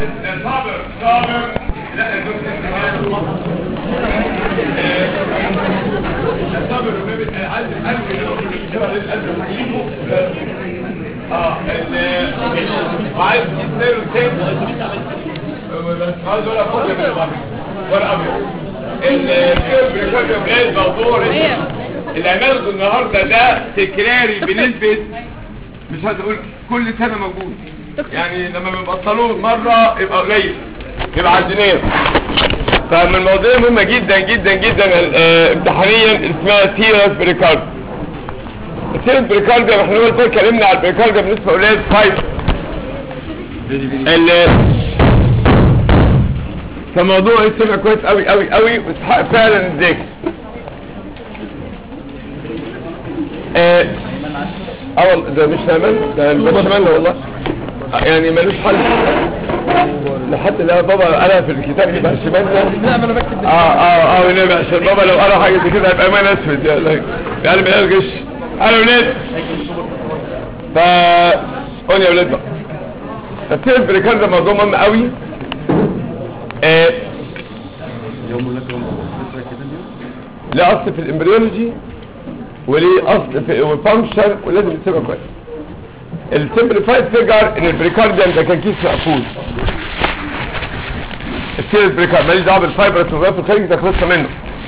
صابر صابر لا يا دكتور صابر النبي عايز القلب اه وعايز يستيروا تاني عايز ولا فوق ولا ابيض الكيرب بلاد موضوع اللي عملته النهارده ده تكراري بنسبه مش عايز اقول كل سنه موجود يعني لما بنبطلوه مره يبقى قليل يبقى عندنا فمن المواضيع مهمه جدا جدا جدا آه، امتحانيا اسمها سيرس بريكارد سيرس بريكارد احنا قلت اتكلمنا على البريكارد بالنسبه لاولاد فايف ال فموضوع يستمع كويس قوي قوي قوي ويستحق فعلا الذكر اه اه والله ده مش نامان ده البشمال والله آه، يعني ملوش حل لحد لا بابا قالها في الكتاب يبقى شمال ده لا ما انا بكتب اه اه اه ونبي عشان بابا لو قرا حاجه زي كده هيبقى مان اسود يعني يعني ما يلغش انا ولاد ف قول يا ولاد بقى تفسير البريكار ده موضوع مهم قوي آه له اصل في الامبريولوجي وليه اصل في الفانكشن ولازم يتسمع كويس السمبليفايد فيجر ان البريكارديوم ده كان كيس مقفول السير البريكارد ماليش دعوه بالفايبرس والغلاف الخارجي ده خلصنا منه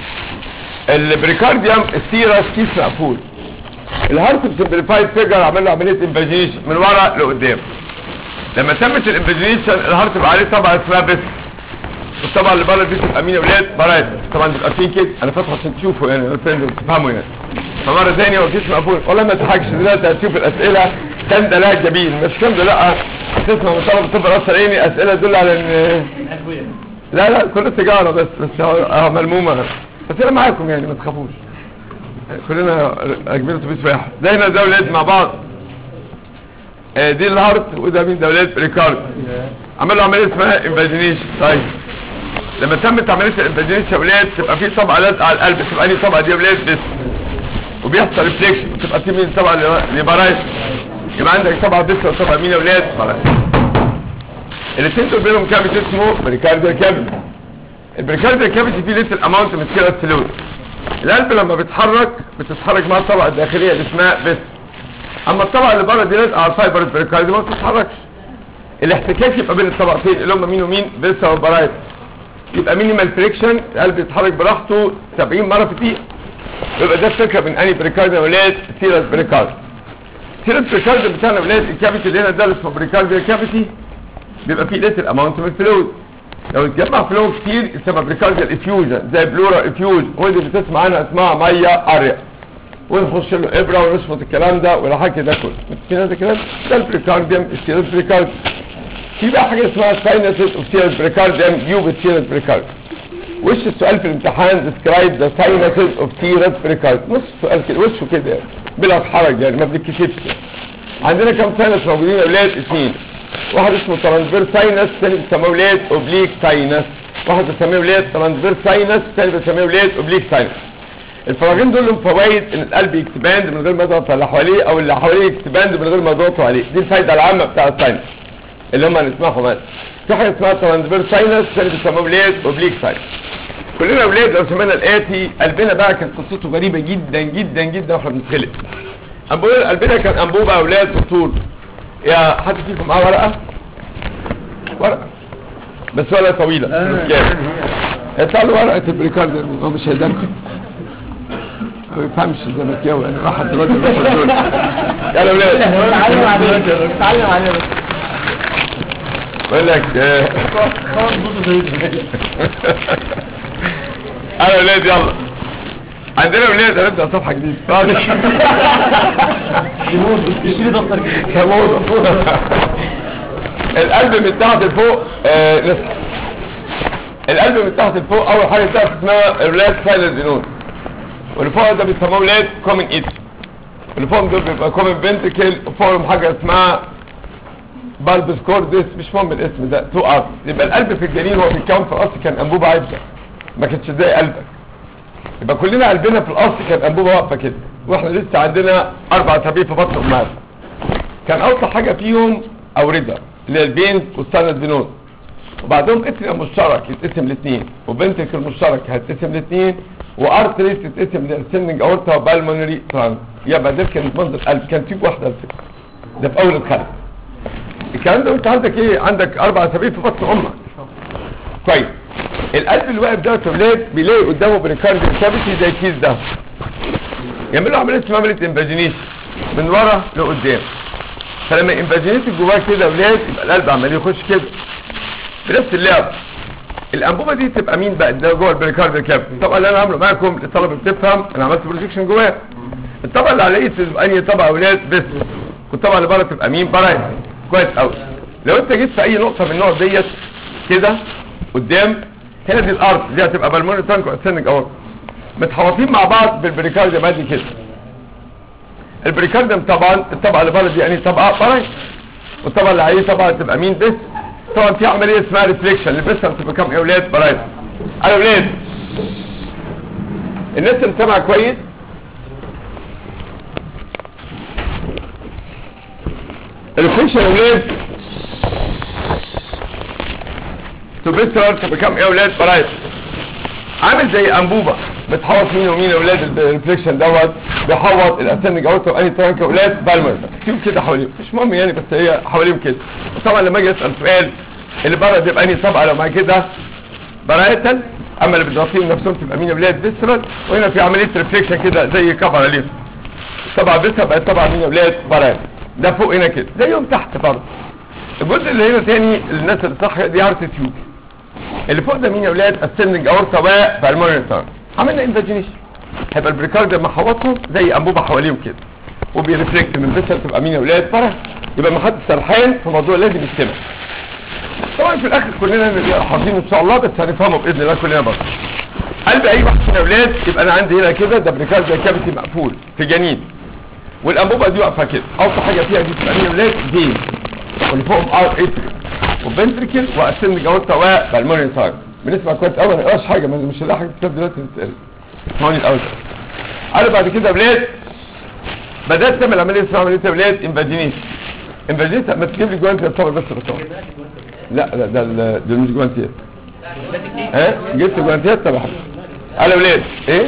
البريكارديوم السيرس كيس مقفول الهارت سمبليفايد فيجر عمل له عمليه امباجينيشن من ورا لقدام لما تمت الامباجينيشن الهارت بقى عليه طبقه اسمها بس والطبقه اللي بره دي تبقى مين يا ولاد برايت طبعا تبقى فين كده انا فاتحه عشان تشوفوا يعني الفريند تفهموا يعني فمره ثانيه هو كيس مقفول والله ما تضحكش دلوقتي هتشوف الاسئله كان ده لا جميل مش كان ده لا تسمع من طلب الطب راس عيني اسئله تدل على ان لا لا كل سيجاره بس بس هو هو ملمومه بس انا معاكم يعني ما تخافوش كلنا راكبين اتوبيس واحد ده هنا ده ولاد مع بعض آه، دي الهارت وده مين ده ولاد ريكارد عمل له عمليه اسمها امباجينيشن طيب لما تمت عمليه الامباجينيشن يا ولاد تبقى في طبقه لازقه على القلب تبقى دي طبقه دي يا ولاد بس وبيحصل ريفليكشن تبقى في مين طبقه ليبرايت يبقى عندك طبقه بس وطبقه مين يا ولاد برايت الاثنين دول بينهم كابت اسمه بريكارديال كابت البريكارديال كابت فيه ليتل اماونت من سكيلات فلويد القلب لما بيتحرك بتتحرك مع الطبقه الداخليه اللي اسمها بس اما الطبقه اللي بره دي لازقه على الفايبر البريكاردي ما بتتحركش الاحتكاك يبقى بين الطبقتين اللي هم مين ومين بس والبرايت يبقى مينيمال فريكشن القلب يتحرك براحته 70 مره في الدقيقه يبقى ده الفكره من اني بريكاردي ولاد سيرس بريكاردي سيرس بريكاردي بتاعنا ولاد الكافيتي اللي هنا ده اللي اسمه بريكاردي كافيتي بيبقى فيه ليتل اماونت من الفلويد لو اتجمع فلويد كتير يسمى بريكارديال افيوجن زي بلورا افيوجن ودي بتسمع عنها اسمها ميه اريا ونخش له ابره ونشفط الكلام ده والحكي ده كله متفقين هذا الكلام ده البريكارديوم السيرس بريكارديوم في بقى حاجه اسمها ساينسز اوف سيرس بريكارديوم يوجد سيرس بريكارديوم وش السؤال في الامتحان describe the sinuses of سيرس بريكارديوم نص السؤال كده وشه كده يعني بلا حرج يعني ما بنتكسفش يعني. عندنا كم ساينس موجودين يا اولاد اثنين واحد اسمه ترانسفير ساينس ثاني بيسموه ولاد اوبليك ساينس واحد بيسميه ولاد ترانسفير ساينس ثاني بيسميه ولاد اوبليك ساينس الفراغين دول لهم فوائد ان القلب يكسباند من غير ما يضغط على اللي حواليه او اللي حواليه يكسباند من غير ما يضغطوا عليه دي الفايده العامه بتاع الساينس اللي هم هنسمعهم هذا في حاجه اسمها ترانسفير ساينس ثاني بيسموه ولاد اوبليك ساينس كلنا اولاد لو سمعنا الاتي قلبنا بقى كانت قصته غريبه جدا جدا جدا واحنا بنتخلق انبوبه قلبنا كان انبوبه اولاد في الطول يا حد فيكم معاه ورقه ورقه بس ورقه طويله مش كام هيطلع له ورقه البريكارد هو مش هيدمج ما بيفهمش زي ما كيو يعني واحد دلوقتي بياخد دول يلا ولاد اتعلم عليه اتعلم عليه بس بقول لك آه، خلاص بص زي انا ولاد يلا عندنا ولاد هنبدا صفحه جديده يشتري دفتر جديد كموضة القلب من تحت لفوق آه نصحى القلب من تحت لفوق اول حاجه تحت اسمها الولاد سايلنت دينون واللي فوق ده بيسموه ولاد كومن ايد اللي فوق دول بيبقى كومن بنتكل وفوقهم حاجه اسمها بالبس كوردس مش مهم الاسم ده تو ارت يبقى القلب في الجنين هو بيتكون في الاصل كان انبوبه عايشه ما كانتش زي قلبك يبقى كلنا قلبنا في الاصل كان انبوبه واقفه كده واحنا لسه عندنا اربع اسابيع في بطن امهات كان اوسع حاجه فيهم اورده اللي هي البين والساند بنون وبعدهم اتريا مشترك يتقسم لاثنين وبنتك المشترك هتقسم لاثنين وارتري تتقسم لاسندنج اورتا وبالمونري ترانك يبقى ده كانت منظر قلب كان تيوب واحده على فكره ده في اول الخلق الكلام ده انت عندك ايه عندك اربع اسابيع في بطن امك كويس القلب اللي واقف ده يا ولاد بيلاقي قدامه بريكارديال كافيتي زي الكيس ده يعملوا عمليه اسمها عمليه امباجينيشن من ورا لقدام فلما امباجينيت جواه كده يا ولاد يبقى القلب عمال يخش كده بنفس اللعب الانبوبه دي تبقى مين بقى ده جوه البريكارديال كافيتي طبعا اللي انا عامله معاكم الطلبه بتفهم انا عملت بروجيكشن جواه الطبقه اللي على الايد تبقى انهي طبقه يا ولاد بس والطبقه اللي بره تبقى مين بره كويس قوي لو انت جيت في اي نقطه من النقط ديت كده قدام هنا دي الارض دي هتبقى بالموني تانك واسنج اهو متحوطين مع بعض بالبريكارديوم ادي كده البريكارديوم طبعا الطبقه اللي بره دي يعني طبقه بره والطبقه اللي عليه طبقه تبقى مين بس طبعا في عمليه اسمها ريفليكشن اللي بس بتبقى كام اولاد برايت انا اولاد الناس اللي سامعه كويس الريفليكشن يا اولاد تبص تبقى كام ايه اولاد برايت عامل زي انبوبه بتحوط مين ومين اولاد الريفليكشن دوت بيحوط الاسنج اوت واني ترانك اولاد بالمر شوف كده حواليهم مش مهم يعني بس هي حواليهم كده طبعا لما اجي اسال سؤال اللي بره بيبقى انهي طبقه لو مع كده برايتل اما اللي بتغطيهم نفسهم تبقى مين اولاد فيسرال وهنا في عمليه ريفليكشن كده زي كفر عليهم طبعا فيسرال بقت طبعا مين اولاد برايتل ده فوق هنا كده زيهم تحت برضه الجزء اللي هنا تاني الناس اللي صح دي هارت تيوب اللي فوق ده مين يا اولاد السندنج اورتا وبالمونري تانك عملنا انفاجينيشن هيبقى البريكارد لما حوطهم زي انبوبه حواليهم كده وبيرفلكت من بس تبقى مين يا اولاد فرح يبقى ما حد سرحان في موضوع لازم يستمع طبعا في الاخر كلنا نبقى حافظين ان شاء الله بس هنفهمه باذن الله كلنا برضه قلب اي واحد من الاولاد يبقى انا عندي هنا كده ده بريكارد كافيتي مقفول في جنين والانبوبه دي واقفه كده اوطى حاجه فيها دي تبقى مين يا اولاد فين واللي فوقهم ار اتريوم وبنتريكل واسن جوارتا وبالمونري تايب بنسمع كويس قوي ما نقراش حاجه ما مش هنلاقي حاجه كتاب دلوقتي تتقرا اسمعوني الاول انا بعد كده يا ولاد بدات تعمل عمليه اسمها عمليه يا ولاد انفاجينيشن انفاجينيشن ما تجيب لي جوانتي الصبر بس بس لا لا ده ال- ده مش جوانتيات ها جبت جوانتيات طب انا يا ولاد ايه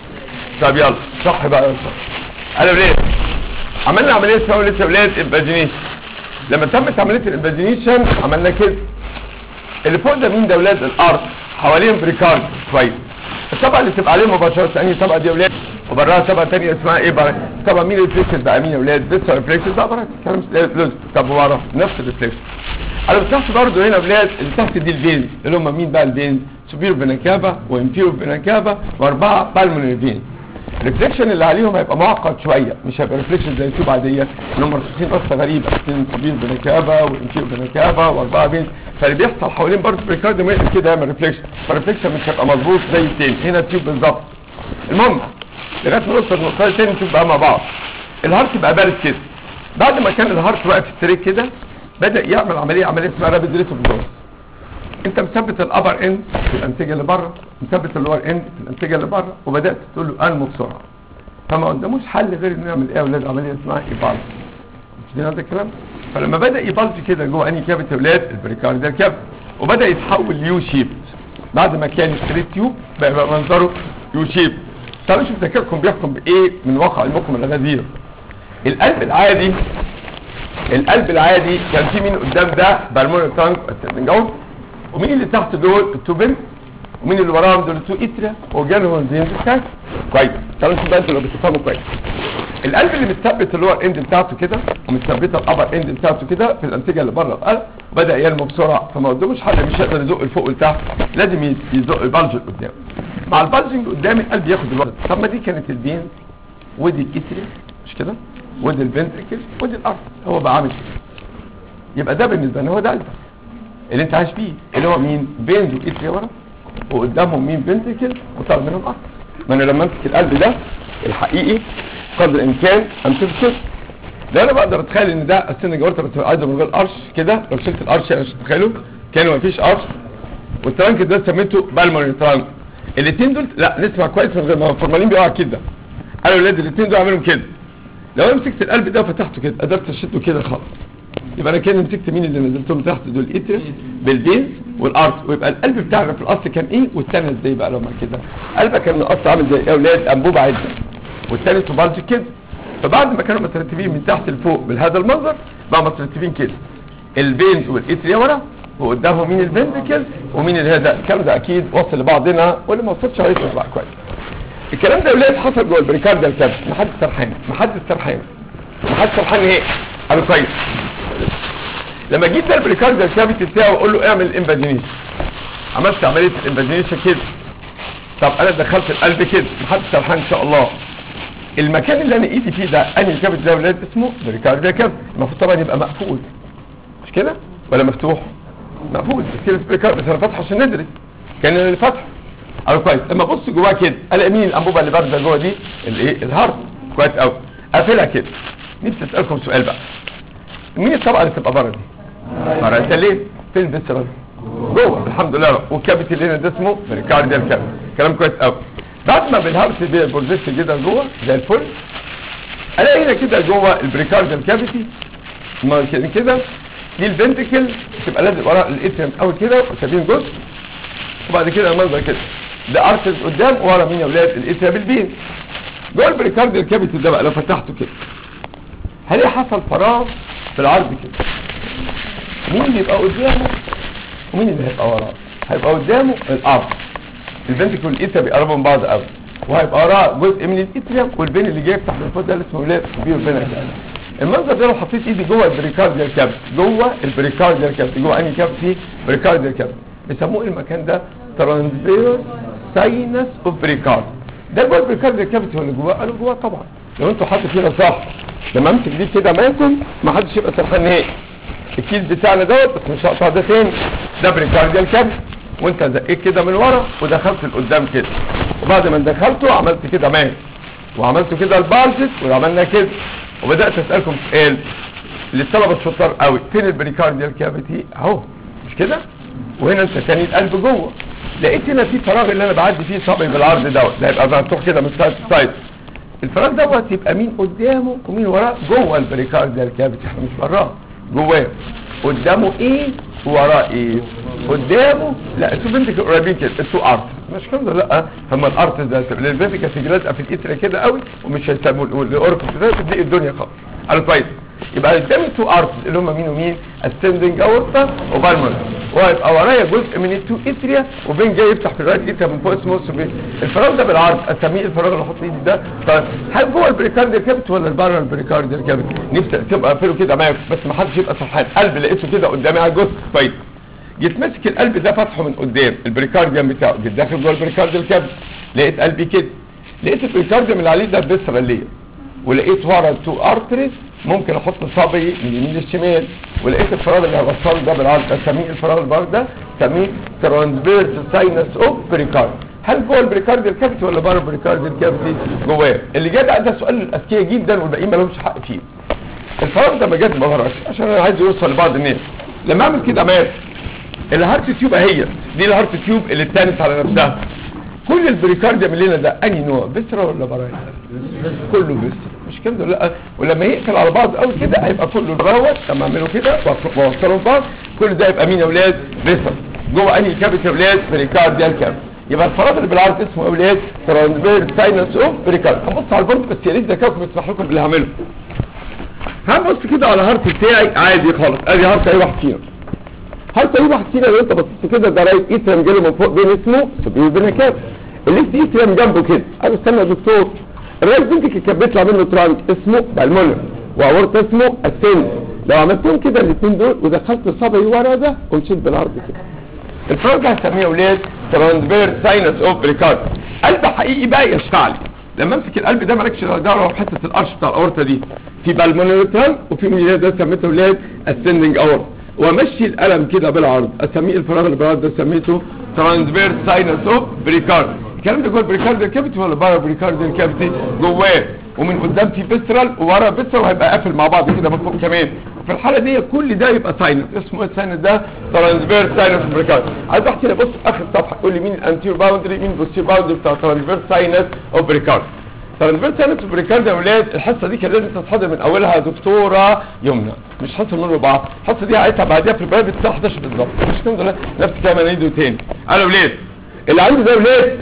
طب يلا صح بقى يلا انا يا ولاد عملنا عمليه اسمها عمليه يا ولاد انفاجينيشن لما تمت عمليه الانفاجينيشن عملنا كده اللي فوق ده مين ده ولاد الارض حواليهم بريكارد كويس الطبقه اللي تبقى عليهم مباشره انهي طبقه دي يا ولاد وبراها طبقه ثانيه اسمها ايه بقى طبعا مين الريفلكشن بقى مين يا ولاد بس الريفلكشن ده بره كلام لوز طب ورا نفس الريفلكشن انا بتحت برضه هنا يا ولاد اللي تحت دي الفينز اللي هم مين بقى الفينز سوبيرو فيناكابا وانفيرو فيناكابا واربعه بالمونري فينز الريفليكشن اللي عليهم هيبقى معقد شويه مش هيبقى ريفليكشن زي التوب عاديه ان هم مرصوصين قصه غريبه اثنين سبيل بنكابه وانتير بنكابه واربعه بين فاللي بيحصل حوالين برضه بريكارد ما كده يعمل ريفليكشن فالريفليكشن مش هيبقى مظبوط زي التاني هنا التيوب بالظبط المهم لغايه ما نوصل للنقطه الثانيه نشوف بقى مع بعض الهارت بقى بارد كده بعد ما كان الهارت واقف ستريت كده بدا يعمل عمليه عمليه اسمها رابيد ريت اوف انت مثبت الابر اند في الانسجه اللي بره مثبت اللور اند في الانسجه اللي بره وبدات تقول له انمو بسرعه فما قداموش حل غير انه يعمل ايه يا اولاد عمليه اسمها ايبالج مش دي هذا الكلام فلما بدا يبالج كده جوه انهي كافيتي اولاد البريكارديال كافيتي وبدا يتحول ليو شيب بعد ما كان ستريت تيوب بقى, بقى منظره يو شيب تعالوا نشوف ذكائكم بيحكم بايه من واقع علمكم الغزير القلب العادي القلب العادي كان في مين قدام ده بالمونري تانك جوه ومين اللي تحت دول التوبين ومين اللي وراهم دول التو اتريا وجانهم زين بتاعت كويس تعالوا نشوف بقى انتوا لو بتفهموا كويس القلب اللي متثبت اللور اند بتاعته كده ومتثبته الابر اند بتاعته كده في الانسجه اللي بره القلب بدا ينمو بسرعه فما قداموش حل مش هيقدر يزق لفوق ولتحت لازم ي- يزق البلج لقدام مع البلجنج قدام القلب ياخد الوقت طب ما دي كانت البين ودي الاتريا مش كده ودي الفنتركل ودي الارض هو بقى عامل كده يبقى ده بالنسبه لنا هو ده قلبك اللي انت عايش فيه اللي هو مين بينز واتريا ورا وقدامهم مين فنتركل وطلع منهم ارض ما انا لما امسك القلب ده الحقيقي قدر الامكان امسكه ده انا بقدر اتخيل ان ده السن جوارته بتبقى عايزه من غير قرش كده لو شلت القرش عشان تتخيلوا كان مفيش قرش والترانك ده سميته بالمونري ترانك الاثنين دول لا نسمع كويس من غير ما الفورمالين بيقع كده انا ولاد الاثنين دول اعملهم كده لو انا مسكت القلب ده وفتحته كده قدرت اشده كده خالص يبقى انا كده مسكت مين اللي نزلتهم تحت دول اتريس بالبينز والارت ويبقى القلب بتاعنا في الاصل كان ايه والثاني ازاي بقى لو ما كده قلبك كان الاصل عامل زي يا اولاد انبوبه عدة والثاني توبالج كده فبعد ما كانوا مترتبين من تحت لفوق بهذا المنظر بقى مترتبين كده البين والاتريا ورا وقدامهم مين الفنتكل ومين الهذا الكلام ده اكيد وصل لبعضنا واللي ما وصلش هيوصل بقى كويس الكلام ده يا ولاد حصل جوه البريكارديال كابس محدش سرحان محدش سرحان محدش سرحان نهائي قالوا كويس لما جيت ده البريكارديال كافيتي بتاعه واقول له اعمل امباجينيشن عملت عمليه الامباجينيشن كده طب انا دخلت القلب كده محدش سرحان ان شاء الله المكان اللي انا ايدي فيه ده انهي كافيتي ده يا ولاد اسمه بريكارديال كافيتي المفروض طبعا يبقى مقفول مش كده ولا مفتوح مقفول بس كده بريكارد بس انا فاتحه عشان ندرس كان اللي فاتحه قالوا كويس لما ابص جواه كده الاقي مين الانبوبه اللي بارده جوه دي الايه الهارت كويس قوي قافلها كده نفسي اسالكم سؤال بقى مين الطبقه اللي تبقى بره دي بره انت ليه فين الفيسرال جوه الحمد لله والكابيتي اللي هنا ده اسمه بريكارديال كابيتي كلام كويس قوي بعد ما بالهارت دي البروزيس كده جوه زي الفل الاقي هنا كده جوه البريكارديال كافيتي ما كده كده دي الفنتكل تبقى لازق ورا الاتريم اول كده وسابين جزء وبعد كده المنظر كده ده ارتز قدام ورا مين يا ولاد الاتريم بالبين جوه البريكارديال كافيتي ده بقى لو فتحته كده هل حصل فراغ في العرض كده مين اللي يبقى قدامه ومين اللي هيبقى وراه هيبقى قدامه الارض الفنتكل والاتريم بيقربوا من بعض قوي وهيبقى وراه جزء من الاتريم والبين اللي جاي يفتح من فوق ده اللي اسمه ولاد بيو بين المنظر ده لو حطيت ايدي جوه البريكارديال كابت جوه البريكارديال كابت جوه انهي كابت بريكارديال كابت بيسموه المكان ده ترانسفيرس ساينس اوف بريكارد ده جوه البريكارديال كابت ولا جواه قالوا جواه طبعا لو انتوا حاطط كده صح لما امسك دي كده معاكم ما حدش يبقى سرحان نهائي الكيس بتاعنا دوت بس مش هقطع ده تاني ده بريكارديال كابت وانت زقيت كده من ورا ودخلت لقدام كده وبعد ما دخلته عملت كده معاك وعملت كده البالجت وعملنا كده وبدات اسالكم سؤال للطلبه الشطار قوي فين البريكارديال كافيتي اهو مش كده وهنا انت تاني القلب جوه لقيت هنا في فراغ اللي انا بعدي فيه صبعي بالعرض دوت ده يبقى مفتوح كده من سايد سايد الفراغ دوت يبقى مين قدامه ومين وراه جوه البريكارديال كافيتي احنا مش براه جواه قدامه ايه وراه ايه قدامه لا شوف انت قريبين كده التو ارت مش كده لا هم الارت ده الفيفيكا سيجرات في الاترا كده قوي ومش هيسموا الاوركس ده تلاقي الدنيا خالص على كويس يبقى قدامي تو ارت اللي هم مين ومين اسندنج اورتا وبالمر وهيبقى ورايا جزء من التو اتريا وبين جاي يفتح في الرايت اتريا من فوق اسمه سوبي الفراغ ده بالعرض اسميه الفراغ اللي احط ايدي ده طيب هل جوه البريكارديال كابت ولا بره البريكارديال كابت نفسي تبقى اقفله كده معايا بس ما حدش يبقى سرحان قلب لقيته كده قدامي على الجزء كويس جيت ماسك القلب ده فتحه من قدام البريكارديوم بتاعه جيت داخل جوه البريكارديال كابت لقيت قلبي كده لقيت البريكارديوم اللي عليه ده فيسراليه ولقيت ورا التو ارتريز ممكن احط صبعي من اليمين للشمال ولقيت الفراغ اللي هوصله ده بالعرض اسميه الفراغ البار ده اسميه ترانسفيرس ساينس اوف بريكارد هل جوه البريكارديال كافيتي ولا بره البريكارديال كافيتي جواه اللي جدع ده سؤال الاذكياء جدا والباقيين ما لهمش حق فيه الفراغ ده بجد ما بهرش عشان انا عايز يوصل لبعض الناس لما اعمل كده معاك الهارت تيوب اهي دي الهارت تيوب اللي اتنت على نفسها كل البريكارديوم اللي هنا ده انهي نوع بسرة ولا برايا كله بسرة مش كده لا ولما يقفل على بعض قوي كده هيبقى كله روت لما اعمله كده واوصله ببعض كل ده يبقى مين يا اولاد بسرة جوه انهي كابت يا اولاد بريكارديال كابت يبقى الفراغ اللي بالعرض اسمه يا اولاد ترانسفير ساينس اوف بريكارد هنبص على البورد بس يا ريت ذكاؤكم يسمح لكم باللي هعمله هنبص كده على الهارت بتاعي عادي خالص ادي هارت اي واحد فينا هارت اي واحد فينا لو انت بصيت كده ده رايت اترم جاله من فوق بين اسمه سوبير بينكات الليفت اترم جنبه كده قال استنى يا دكتور الرايت بنتك كان بيطلع منه ترانك اسمه بالمونر واورت اسمه السن لو عملتهم كده الاثنين دول ودخلت صبعي ورا ده ومشيت بالعرض كده الفراغ ده هسميه اولاد ترانسفير ساينس اوف بريكارد قلب حقيقي بقى يشتعل لما امسك القلب ده مالكش دعوه بحته القرش بتاع الاورطه دي في بالمونر ترانك وفي من ده سميته اولاد اسندنج اورت وامشي القلم كده بالعرض اسميه الفراغ اللي بالعرض ده سميته ترانسفير ساينس اوف بريكارد الكلام ده جوه البريكارديال كافيتي ولا بره البريكارديال كافيتي جواه ومن قدام في بيسترال وورا بيسترال وهيبقى قافل مع بعض كده من فوق كمان في الحاله دي كل ده يبقى ساينس اسمه ايه الساينس ده ترانسفير ساينس بريكارد عايز احكي لك بص اخر صفحه يقول لي مين الانتير باوندري مين البوستير باوندري بتاع ترانسفير ساينس اوف بريكارد ترانسفير ساينس وبريكارد يا ولاد الحصه دي كان لازم تتحضر من اولها دكتوره يمنى مش حصه من بعض الحصه دي هقيتها بعديها في البرايفت الساعه 11 بالظبط مش الحمد لله نفس الكلام انا عيده تاني انا ولاد اللي عندي ده ولاد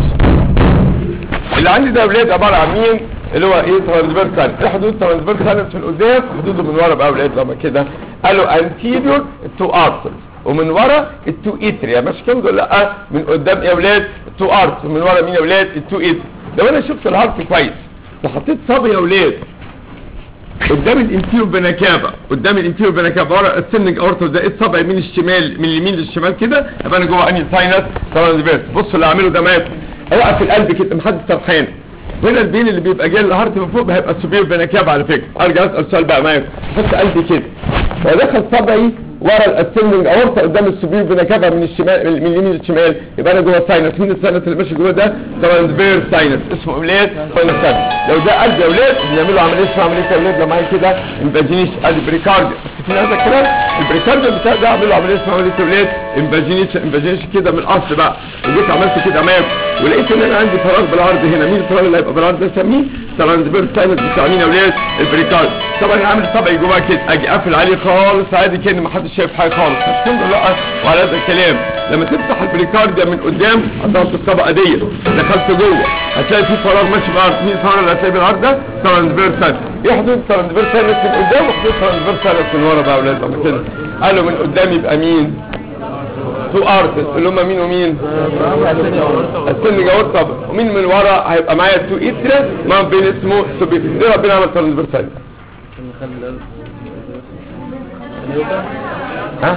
اللي عندي ده ولاد عباره عن مين اللي هو ايه ترانسفير ساينس ايه حدود ترانسفير ساينس من قدام حدوده من ورا بقى ولاد لما كده قالوا انتيريور تو ارترز ومن ورا التو اتريا مش كام دول لا من قدام يا ولاد التو ارترز ومن ورا مين يا ولاد التو اتريا لو انا شفت الهارت كويس وحطيت صبي يا ولاد قدام الانتيريور بنكابه قدام الانتيريور بنكابه ورا السنج اورتو ده ايه الصبع من الشمال من اليمين للشمال كده يبقى انا جوه انهي ساينس ترانسفيرس بصوا اللي اعمله ده مات اوقف القلب كده محدش سرحان هنا البين اللي بيبقى جاي الهارت من فوق هيبقى السوبير بنكابه على فكره ارجع اسال سؤال بقى معاك احط قلبي كده فدخل صبعي ورا الاسندنج اورتا قدام السوبير بنكابه من الشمال من اليمين للشمال يبقى انا جوه ساينس مين الساينس اللي ماشي جوه ده ترانسفير ساينس اسمه اولاد ساينس لو ده قلب يا اولاد بنعمله عمليه اسمها عمليه يا اولاد لو معايا كده امباجينيش ادي بريكارد بس في هذا الكلام البريكارد بتاع ده اعمله عمليه اسمها عمليه اولاد امباجينيش امباجينيش كده من الاصل بقى وجيت عملت كده امام ولقيت ان انا عندي فراغ بالعرض هنا مين الفراغ اللي هيبقى بالعرض ده اسميه ترانسفير ساينس بتاع مين يا اولاد البريكارد طبعا انا عامل طبعي جواه كده اجي اقفل عليه خالص عادي كان ما حدش شايف حاجه خالص الحمد لله وعلى هذا الكلام لما تفتح البريكارديا من قدام هتعرف الطبقه دي دخلت جوه هتلاقي في فراغ ماشي بالعرض مين الفراغ اللي هتلاقي بالعرض ده ترانسفير ساينس ايه حدود ترانسفير ساينس من قدام وحدود ترانسفير ساينس من ورا بقى يا اولاد لما كده قالوا من قدام يبقى مين تو ارتس اللي هم مين ومين السن جوار طبعا ومين من ورا هيبقى معايا تو اترا ما بين اسمه سوبيت ليه ربنا عمل ترانسفير ساينس ها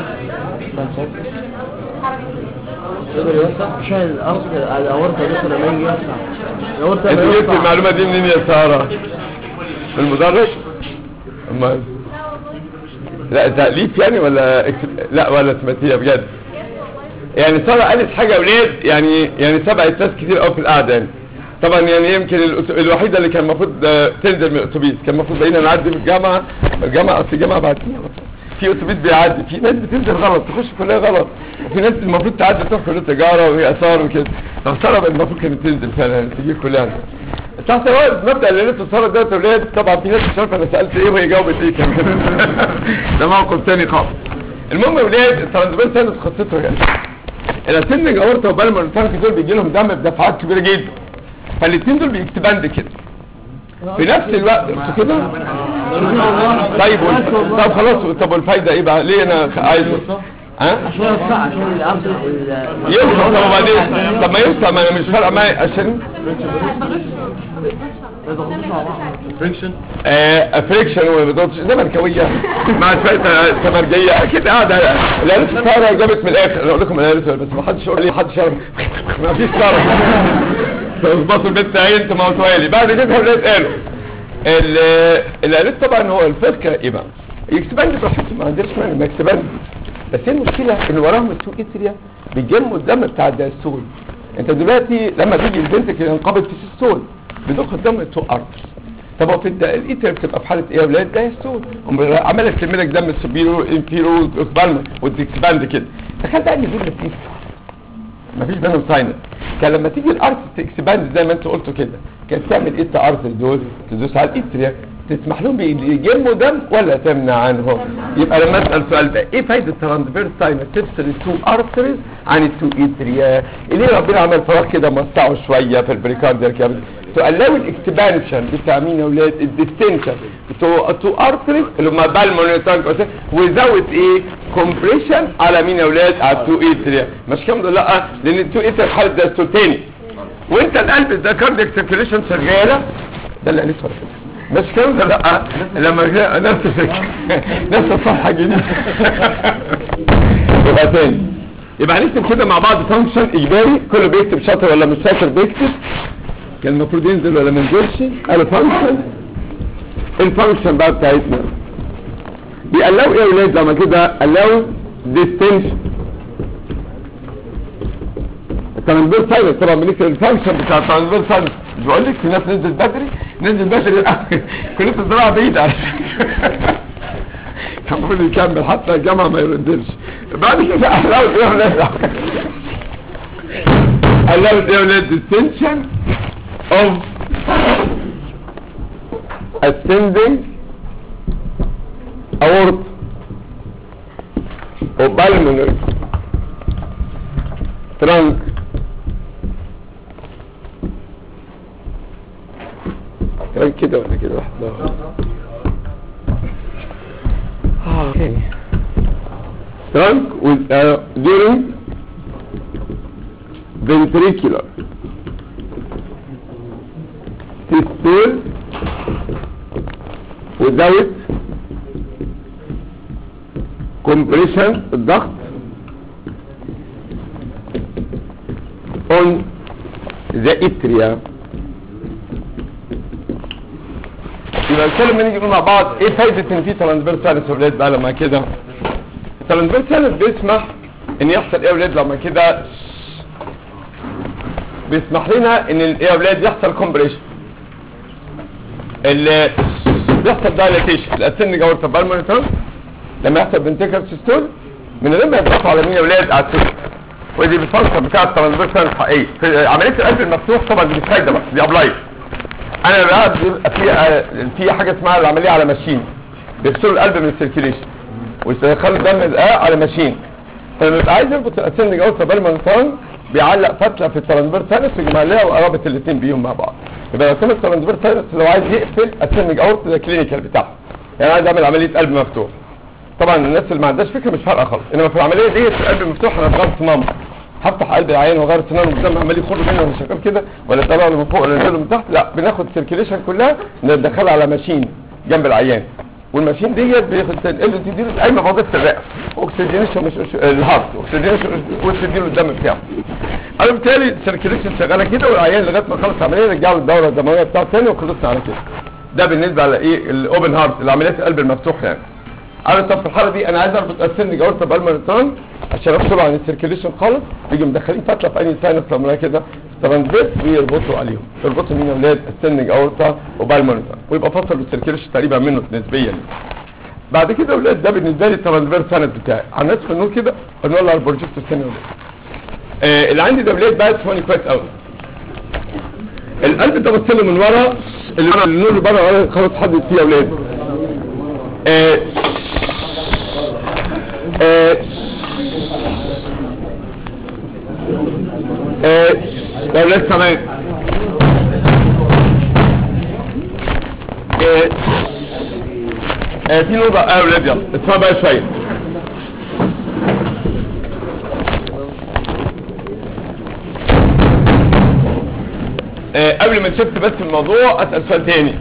يقدر يوسع عشان الاصل الاورطه دي لما يجي يوسع الاورطه انت لما جبت يوسع المعلومه دي منين يا ساره من المدرج امال لا تأليف يعني ولا اكت... لا ولا سمعتيها بجد يعني ساره قالت حاجه يا ولاد يعني يعني سبقت ناس كتير قوي في القعده يعني طبعا يعني يمكن الأس- الوحيده اللي كان المفروض آه، تنزل من الاتوبيس كان المفروض بقينا نعدي من الجامعه الجامعه اصل الجامعه بعديها في اتوبيس بيعدي في ناس بتنزل غلط تخش كليه غلط وفي ناس المفروض تعدي تروح كليه تجاره وهي اثار وكده طب ساره بقى المفروض كانت تنزل فعلا تجيب كليه تحت الوقت مبدا اللي لسه ساره ده اولاد طبعا في ناس مش عارفه انا سالت ايه وهي جاوبت ايه كمان ده موقف تاني خالص المهم يا ولاد الترانسفير ساينس قصته يعني الاسندنج اورتا وبالمر الفرق دول بيجي لهم دم بدفعات كبيره جدا فالاثنين دول بيكتباند كده في نفس الوقت انتوا كده طيب وال- طب خلاص طب والفايده ايه بقى ليه انا عايزه ها عشان يوسع عشان الارض ال- يوسع طب وبعدين طب ما يوسع ما انا مش فارقه معايا عشان ما يضغطوش مع بعض آه فريكشن وبيضغطش زملكاويه مع شويه تمرجيه كده قاعده لا لسه ساره جابت من الاخر اقول لكم انا لسه بس ما حدش يقول لي ما حدش يعرف ما فيش ساره تظبطوا البنت اهي انت موتوها لي بعد كده ولاد قالوا ال- اللي قالت طبعا هو الفكره ايه بقى يكسبان براحتهم ما عندناش مانع ما يكسبان بس هي المشكله ان وراهم السوق اتريا بيجموا الدم بتاع الدستول انت دلوقتي لما تيجي البنت كده ينقبض في السيستول بيضخ الدم التو ارترز طب هو في الد- الايتر بتبقى في حاله ايه يا اولاد ده يستول عماله تلم لك دم السبيرو انفيرو بالما وتكسباند كده تخيل بقى ان دول مفيش مفيش بينهم ساينس كان لما تيجي الارت تكسباند زي ما انت قلتوا كده كانت تعمل ايه الارت دول تدوس على الاتريا تسمح لهم يجموا دم ولا تمنع عنهم يبقى لما اسال سؤال بقى ايه فايده الترانسفير ساينس تفصل التو ارتريز عن التو اتريا ليه ربنا عمل فراغ كده موسعه شويه في البريكارديال كابل تقللوا الاكسبانشن بتاع مين يا اولاد الديستنشن بتوع التو ارتريز اللي هم بالمونري تانك وزود ايه كومبريشن على مين يا اولاد على التو اتريا مش كام لا لان التو اتريا في حاله دستور تاني وانت القلب ده كاردياك سيركيليشن شغاله ده اللي قالته على فكره مش كام ده لا لما جاء نفس الفكره نفس الصفحه جديده يبقى تاني يبقى هنكتب كده مع بعض فانكشن اجباري كله بيكتب شاطر ولا مش شاطر بيكتب كان المفروض ينزل ولا ما ينزلش قال فانكشن الفانكشن بقى بتاعتنا بيقلقوا ايه يا ولاد لما كده قلقوا ديستنشن الترانسفير سايلنس طبعا بنكتب الفانكشن بتاع الترانسفير سايلنس مش بقول لك في ناس نزلت بدري نزل بدري كليه الزراعه بعيد على فكره كان المفروض يكمل حتى الجامعه ما يردلش بعد كده قلقوا ايه يا ولاد قلقوا ايه يا ولاد ديستنشن of ascending aorta or pulmonary trunk كلام كده ولا كده واحد اوكي trunk with uh, during ventricular systole without compression الضغط on the atria يبقى الكلام نيجي نقول مع بعض ايه فايدة ان في ترانسفيرسالس يا ولاد بقى لما كده الترانسفيرسالس بيسمح ان يحصل ايه يا ولاد لما كده بيسمح لنا ان ايه يا ولاد يحصل كومبريشن اللي بيحصل دايلاتيشن الاسن اورتا بالمونيتور لما يحصل فنتيكال سيستول من غير ما يضغطوا على مين يا ولاد على السيستول ودي الفانكشن بتاع الترانسفيرسال الحقيقي في عمليه القلب المفتوح طبعا دي مش فايده بقى دي ابلايف انا بقى بيبقى في آه، في حاجه اسمها العمليه على ماشين بيفصلوا القلب من السيركيليشن ويدخلوا الدم ده على ماشين فلما يبقى عايز يربط الاسن جوه بالمونيتور بيعلق فتله في الترانسفيرسالس ويجمع لها وقرابه الاثنين بيهم مع بعض يبقى لو كان الترانسفيرسالس لو عايز يقفل اسن اورت ده كلينيكال بتاعه يعني عايز اعمل عمليه قلب مفتوح طبعا الناس اللي ما عندهاش فكره مش فارقه خالص انما في العمليه ديت القلب مفتوح انا هتغير صمام هفتح قلب العين واغير سنانه والدم عمال يخر منه وانا شغال كده ولا طالع له من فوق ولا نازل من تحت لا بناخد السيركيليشن كلها ندخلها على ماشين جنب العيان والماشين ديت بتنقل تديله اي مفاضات في الرئه اوكسجينيشن مش مش- الهارت اوكسجينيشن وتديله الدم بتاعه انا بالتالي السيركيليشن شغاله كده والعيان لغايه ما خلص عمليه رجع له الدوره الدمويه بتاعته تاني وخلصنا على كده ده بالنسبه على ايه الاوبن هارت العمليات القلب المفتوح يعني انا طب في الحاله دي انا عايز اربط اسن جوارت بالمونيتون عشان افصل عن السيركيليشن خالص يجي مدخلين فتله في اي ساينس لما كده ترانزيت ويربطوا عليهم يربطوا مين يا اولاد السن جوارتا وبالمونيتون ويبقى فصل السيركيليشن تقريبا منه نسبيا بعد كده يا اولاد ده بالنسبه لي الترانسفير ساند بتاعي على الناس في النور كده هنولع البروجيكت السن يا اولاد آه اللي عندي ده اولاد بقى اسمه كويس قوي القلب ده بص له من ورا اللي ورا النور اللي بره ورا خلاص حدد فيه يا اولاد آه آه آه يا اولاد كمان آه آه في نقطة اه يا اولاد يلا اسمها بقى شوية آه قبل ما نشفت بس الموضوع اسأل سؤال تاني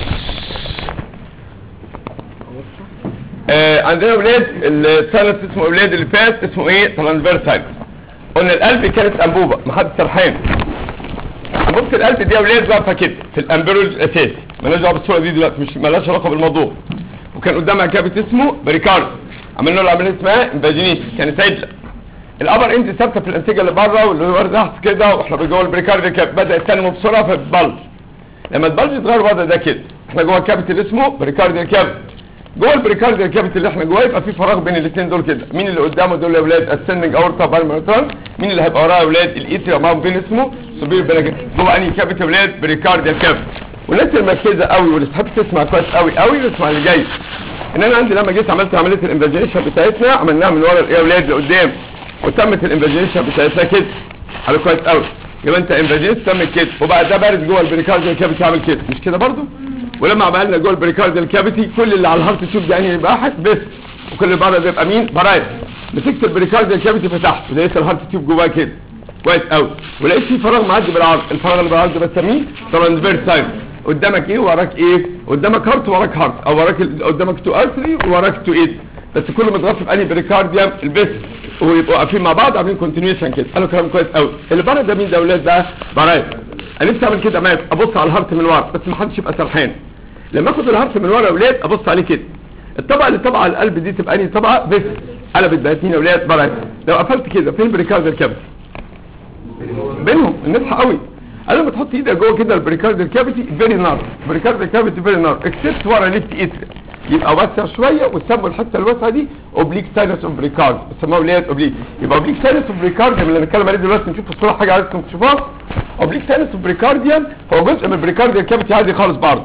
آه عندنا اولاد الثالث اسمه اولاد اللي فات اسمه ايه ترانسفيرسال قلنا القلب كانت انبوبه ما حدش سرحان انبوبه القلب دي يا اولاد واقفه كده في الامبريولوج الاساسي مالهاش دعوه بالصوره دي دلوقتي مش مالهاش علاقه بالموضوع وكان قدامها كابت اسمه بريكارد عملنا له عمليه اسمها انفاجينيشن كانت عدله الابر اند ثابته في الانسجه اللي بره واللي ورا تحت كده واحنا جوه البريكارد كانت بدات تنمو بسرعه فبتبلج لما البلج يتغير الوضع ده كده احنا جوه الكابت اللي اسمه بريكارديال كابت جوه البريكارديال كابت اللي احنا جواه يبقى في فراغ بين الاثنين دول كده مين اللي قدامه دول يا اولاد السننج اورتا بالمونيتور مين اللي هيبقى وراه يا اولاد الايتريا معاهم بين اسمه سوبير بلاجن جوه انهي كابت يا اولاد بريكارديال كابت والناس المركزه قوي واللي تحب تسمع كويس قوي قوي اسمع اللي جاي ان انا عندي لما جيت عملت عمليه الانفاجينيشن بتاعتنا عملناها من ورا الايه يا اولاد لقدام وتمت الانفاجينيشن بتاعتها كده على كويس قوي يبقى انت انفاجينيشن تمت كده وبعد ده بارد جوه البريكارديال كابت عامل كده مش كده برضو ولما عملنا جوه البريكارديال كافيتي كل اللي على الهارت تيوب ده يعني يبقى واحد بس وكل اللي بره ده يبقى مين برايد مسكت البريكارديال كافيتي فتحت لقيت الهارت تيوب جواه كده كويس قوي ولقيت في فراغ معدي بالعرض الفراغ اللي بالعرض ده بسميه ترانسفيرس ساين قدامك ايه وراك ايه قدامك هارت وراك هارت او وراك ال- قدامك تو ارتري وراك تو ايد بس كل ما تغطي في انهي بريكارديوم البس ويبقوا واقفين مع بعض عاملين كونتينيوشن كده قالوا كلام كويس قوي اللي بره ده مين ده اولاد ده برايد انا نفسي اعمل كده مات ابص على الهارت من ورا بس ما حدش يبقى سرحان لما اخد الهارت من ورا يا اولاد ابص عليه كده الطبقه اللي طبقه على القلب دي تبقى انهي طبقه بس قلبت بقت مين يا اولاد برايد لو قفلت كده فين البريكارديال كافيتي بينهم النفحه قوي قال لما تحط ايدك جوه كده البريكارديال كافيتي فيري نار البريكارديال كافيتي فيري نار اكسبت ورا ليفت اتريا يبقى واسع شويه وتسموا الحته الواسعه دي اوبليك ساينس اوف بريكارد بيسموها ولاد اوبليك يبقى اوبليك ساينس اوف بريكارديوم اللي هنتكلم عليه دلوقتي نشوف في الصوره حاجه عايزكم تشوفوها اوبليك ساينس اوف بريكارديوم هو جزء من البريكارديال كافيتي عادي خالص برضه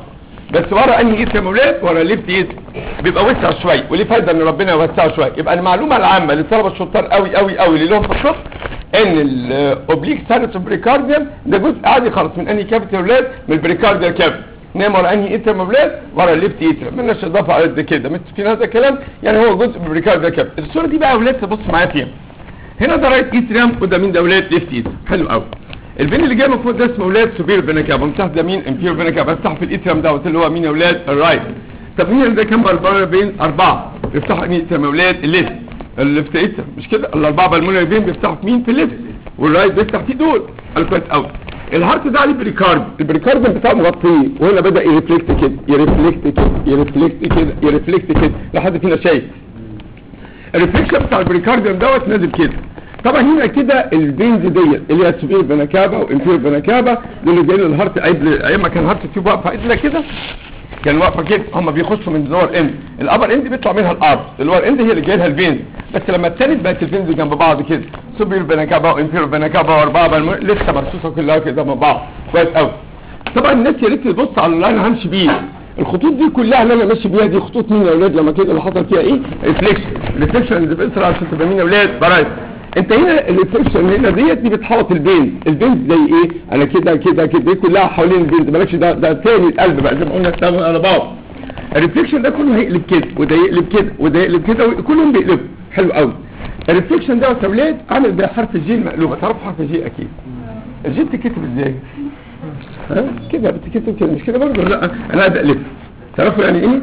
بس ورا انهي ايد يا مولاد ورا الليفت ايد بيبقى وسع شويه وليه فايده ان ربنا يوسعه شويه يبقى المعلومه العامه للطلبه الشطار قوي قوي قوي اللي لهم في الطب ان الاوبليك سانس بريكارديوم ده جزء عادي خالص من انهي كافيتي يا ولاد من البريكارديال كافيتي نام ورا انهي ايتر مولاد ورا الليفت ايتر مالناش اضافه على قد كده متفقين هذا الكلام يعني هو جزء من البريكارديال كافيتي الصوره دي بقى يا ولاد تبص معايا فيها هنا ده رايت ايتريم وده مين ده ولاد ليفت ايتر حلو قوي البين اللي جاي من فوق ده اسمه ولاد سوبير فينا كاب ومتحت ده مين امبير فينا كاب افتح في الايتريم دوت اللي هو مين يا ولاد الرايت طب مين ده كام بالبار بين اربعه يفتحوا انهي ايتريم يا ولاد الليفت الليفت ايتر مش كده الاربعه بالمونري بين بيفتحوا في مين في الليفت والرايت بيفتح في دول قال كويس قوي الهارت ده عليه بريكارد البريكارد بتاعه مغطيه وهنا بدا يرفلكت كده يرفلكت كده يرفلكت كده يرفلكت كده لو حد فينا شايف الريفليكشن بتاع البريكارديوم دوت نازل كده طبعا هنا كده البينز ديت اللي هي سوبير فيناكابا وانفير فيناكابا اللي جايين الهارت قبل ايام ما كان الهارت تيوب واقفه عدله كده كان واقفه كده هم بيخشوا من اللور اند الابر اند بيطلع منها الارض اللور اند هي اللي جايه لها الفينز بس لما التالت بقت الفينز جنب بعض كده سوبير فيناكابا وانفير فيناكابا واربعه بالمو... لسه مرصوصه كلها كده مع بعض كويس قوي طبعا الناس يا ريت تبص على اللي انا همشي بيه الخطوط دي كلها اللي انا ماشي بيها دي خطوط مين يا اولاد لما كده اللي حصل فيها ايه ريفليكشن الريفليكشن اللي بيأثر على عشان تبقى مين يا اولاد برايت انت هنا الريفليكشن هنا ديت دي بتحوط البين البين زي ايه انا كده كده كده دي كلها حوالين البين مالكش ده ده تاني القلب بقى زي ما قلنا التاني على بعض الريفليكشن ده كله هيقلب كده وده يقلب كده وده يقلب كده كلهم بيقلبوا حلو قوي الريفليكشن ده يا اولاد عامل زي حرف الجي المقلوبه تعرفوا حرف الجي اكيد الجي بتتكتب ازاي ها كده بتتكتب كده مش كده برضه لا انا بقلب تعرفوا يعني ايه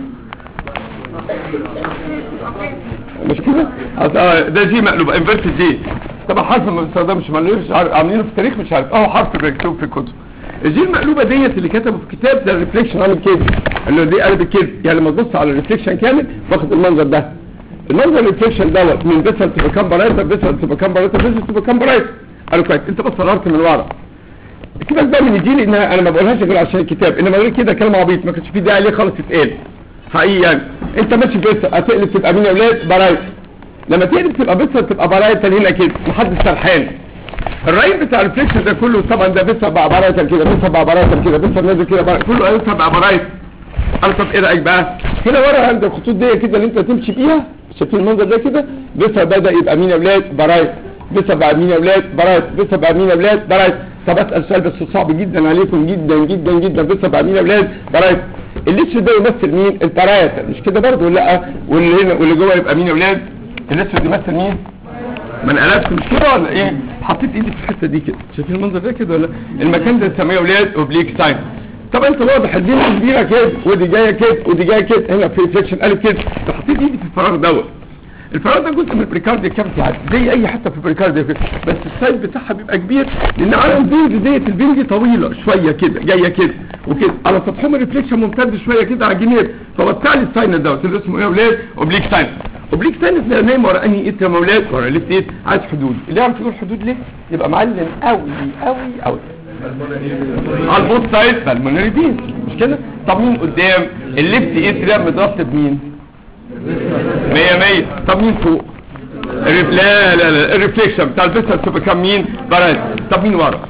مش كده اه ده جي مقلوب انفرت جي طبعا حرف ما بيستخدمش مش عارف عاملينه في التاريخ مش عارف اه حرف مكتوب في الكتب الجي المقلوبه ديت اللي كتبه في الكتاب ده الريفليكشن عامل كده اللي دي قلب كده يعني لما تبص على الريفليكشن كامل واخد المنظر ده المنظر الريفليكشن دوت من بيسل تبقى كامبرايتر بيسل تبقى كامبرايتر بيسل تبقى كامبرايتر قالوا كويس انت بص على الارت من ورا سيبك بقى من الجيل ان انا ما بقولهاش غير عشان الكتاب انما غير كده كلام عبيط ما كانش فيه داعي ليه خالص يتقال حقيقي يعني انت ماشي بس هتقلب تبقى مين يا اولاد برايت لما تقلب تبقى بس تبقى برايت هنا كده محدش سرحان الراين بتاع الريفليكشن ده كله طبعا ده بس بقى برايت كده بس بقى برايت كده بس نازل كده برايت كله قلت بقى برايت انا طب ايه رايك بقى هنا ورا عند الخطوط دي كده اللي انت تمشي بيها شايفين المنظر ده كده بس بدا يبقى مين يا اولاد برايت بس بقى مين يا اولاد برايت بس بقى مين يا اولاد برايت طب اسال سؤال بس صعب جدا عليكم جدا جدا جدا بس بقى مين يا اولاد برايت الاسود ده يمثل مين البرايت مش كده برضه لا واللي هنا واللي جوه يبقى مين يا اولاد الاسود يمثل مين ما انا قلبت مش كده ولا ايه حطيت ايدي في الحته دي كده شايفين المنظر ده كده ولا المكان ده بنسميه اولاد اوبليك ساين طب انت واضح دي كبيره كده ودي جايه كده ودي جايه كده هنا في ريفليكشن قالب كده فحطيت ايدي في الفراغ دوت الفراغ ده جزء من البريكارديا كافيتي عادي زي اي حته في البريكارديا كده بس السايز بتاعها بيبقى كبير لان على البنج ديت البنج دي طويله شويه كده جايه كده وكده على سطحهم الريفليكشن ممتد شويه كده على الجنيه فبالتالي الساينس دوت اللي اسمه ايه يا اولاد اوبليك ساينس اوبليك ساينس ده نايم ورا انهي ايد يا اولاد ورا ليفت ايد عايز حدود اللي يعرف يقول حدود ليه يبقى معلم قوي قوي قوي على البوت سايد بالمونري بين مش كده طب مين قدام الليفت ايد ده مترتب مين 100 100 طب مين فوق الريف... لا لا لا الريفليكشن بتاع البيسر تبقى كام مين برايت طب مين ورا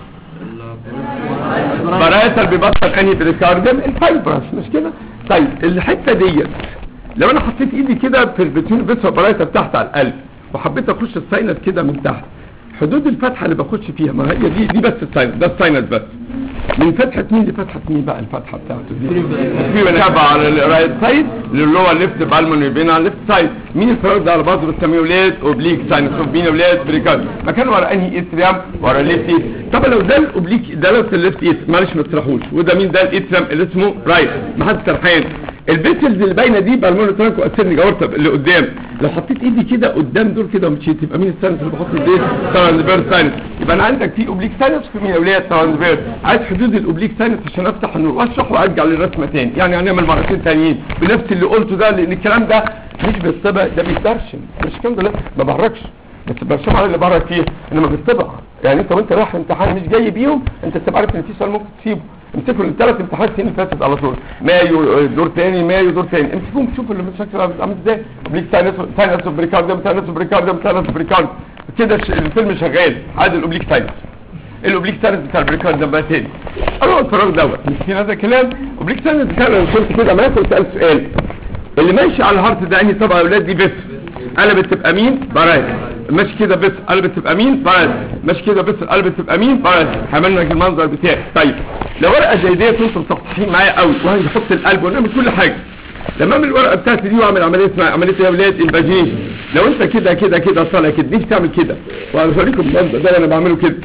برايت اللي بيبطل انهي بريكارديوم الفايبرس مش كده طيب الحته ديت لو انا حطيت ايدي كده في البتون البيسر برايت تحت على القلب وحبيت اخش الساينس كده من تحت حدود الفتحه اللي بخش فيها ما هي دي دي بس الساينس ده الساينس بس من فتحة مين لفتحة مين بقى الفتحة بتاعته دي في منابع على الرايت سايد اللي هو الليفت بالمونري بين على الليفت سايد مين الفراغ ده على بعضه بنسميه ولاد اوبليك ساينس اوف مين ولاد بريكارد مكان ورا انهي اتريام ورا الليفت ايد طب لو ده الاوبليك ده لو الليفت ايد معلش ما تسرحوش وده مين ده الاتريام اللي اسمه رايت ما حدش سرحان البيتلز اللي باينه دي بالمونري ترانك واسيرني جاورتا اللي قدام لو حطيت ايدي كده قدام دول كده ومشيت يبقى مين الساينس اللي بحط ايديه ترانسفير ساينس يبقى انا عندك في اوبليك ساينس في مين اولاد ترانسفير عايز حدود الاوبليك ساينس عشان افتح النور واشرح وارجع للرسمه تاني يعني هنعمل مرتين تانيين بنفس اللي قلته ده لان الكلام ده مش بالطبع ده بيتدرشن مش الكلام ده لا ما بحركش بس برسم على اللي بحرك فيه انما بالطبع يعني انت وانت رايح امتحان مش جاي بيهم انت بتبقى عارف ان في سؤال ممكن تسيبه امسكوا الثلاث امتحانات السنين اللي فاتت على طول مايو دور تاني مايو دور تاني امسكوهم شوفوا اللي شكله عامل ازاي اوبليك ساينس ساينس بريكارديوم ساينس بريكارديوم ساينس بريكارديوم كده الفيلم شغال عادي الاوبليك ساينس الاوبليك ساينس بتاع البريكارد ده بقى تاني انا الفراغ دوت مش في هذا الكلام اوبليك ساينس بتاع انا كنت كده ما كنت سالت سؤال اللي ماشي على الهارت ده انهي طبعا يا اولاد دي بس قلبت تبقى مين برايت ماشي كده بس قلبت تبقى مين برايت ماشي كده بس قلبت تبقى مين برايت هعمل لك المنظر بتاعي طيب لو ورقه زي ديت انتم مصحصحين معايا قوي وهنحط القلب ونعمل كل حاجه لما اعمل الورقه بتاعتي دي واعمل عمليه اسمها عمليه يا اولاد الباجينيشن لو انت كده كده كده طالع كده نفسي تعمل كده وهوريكم المنظر ده انا بعمله كده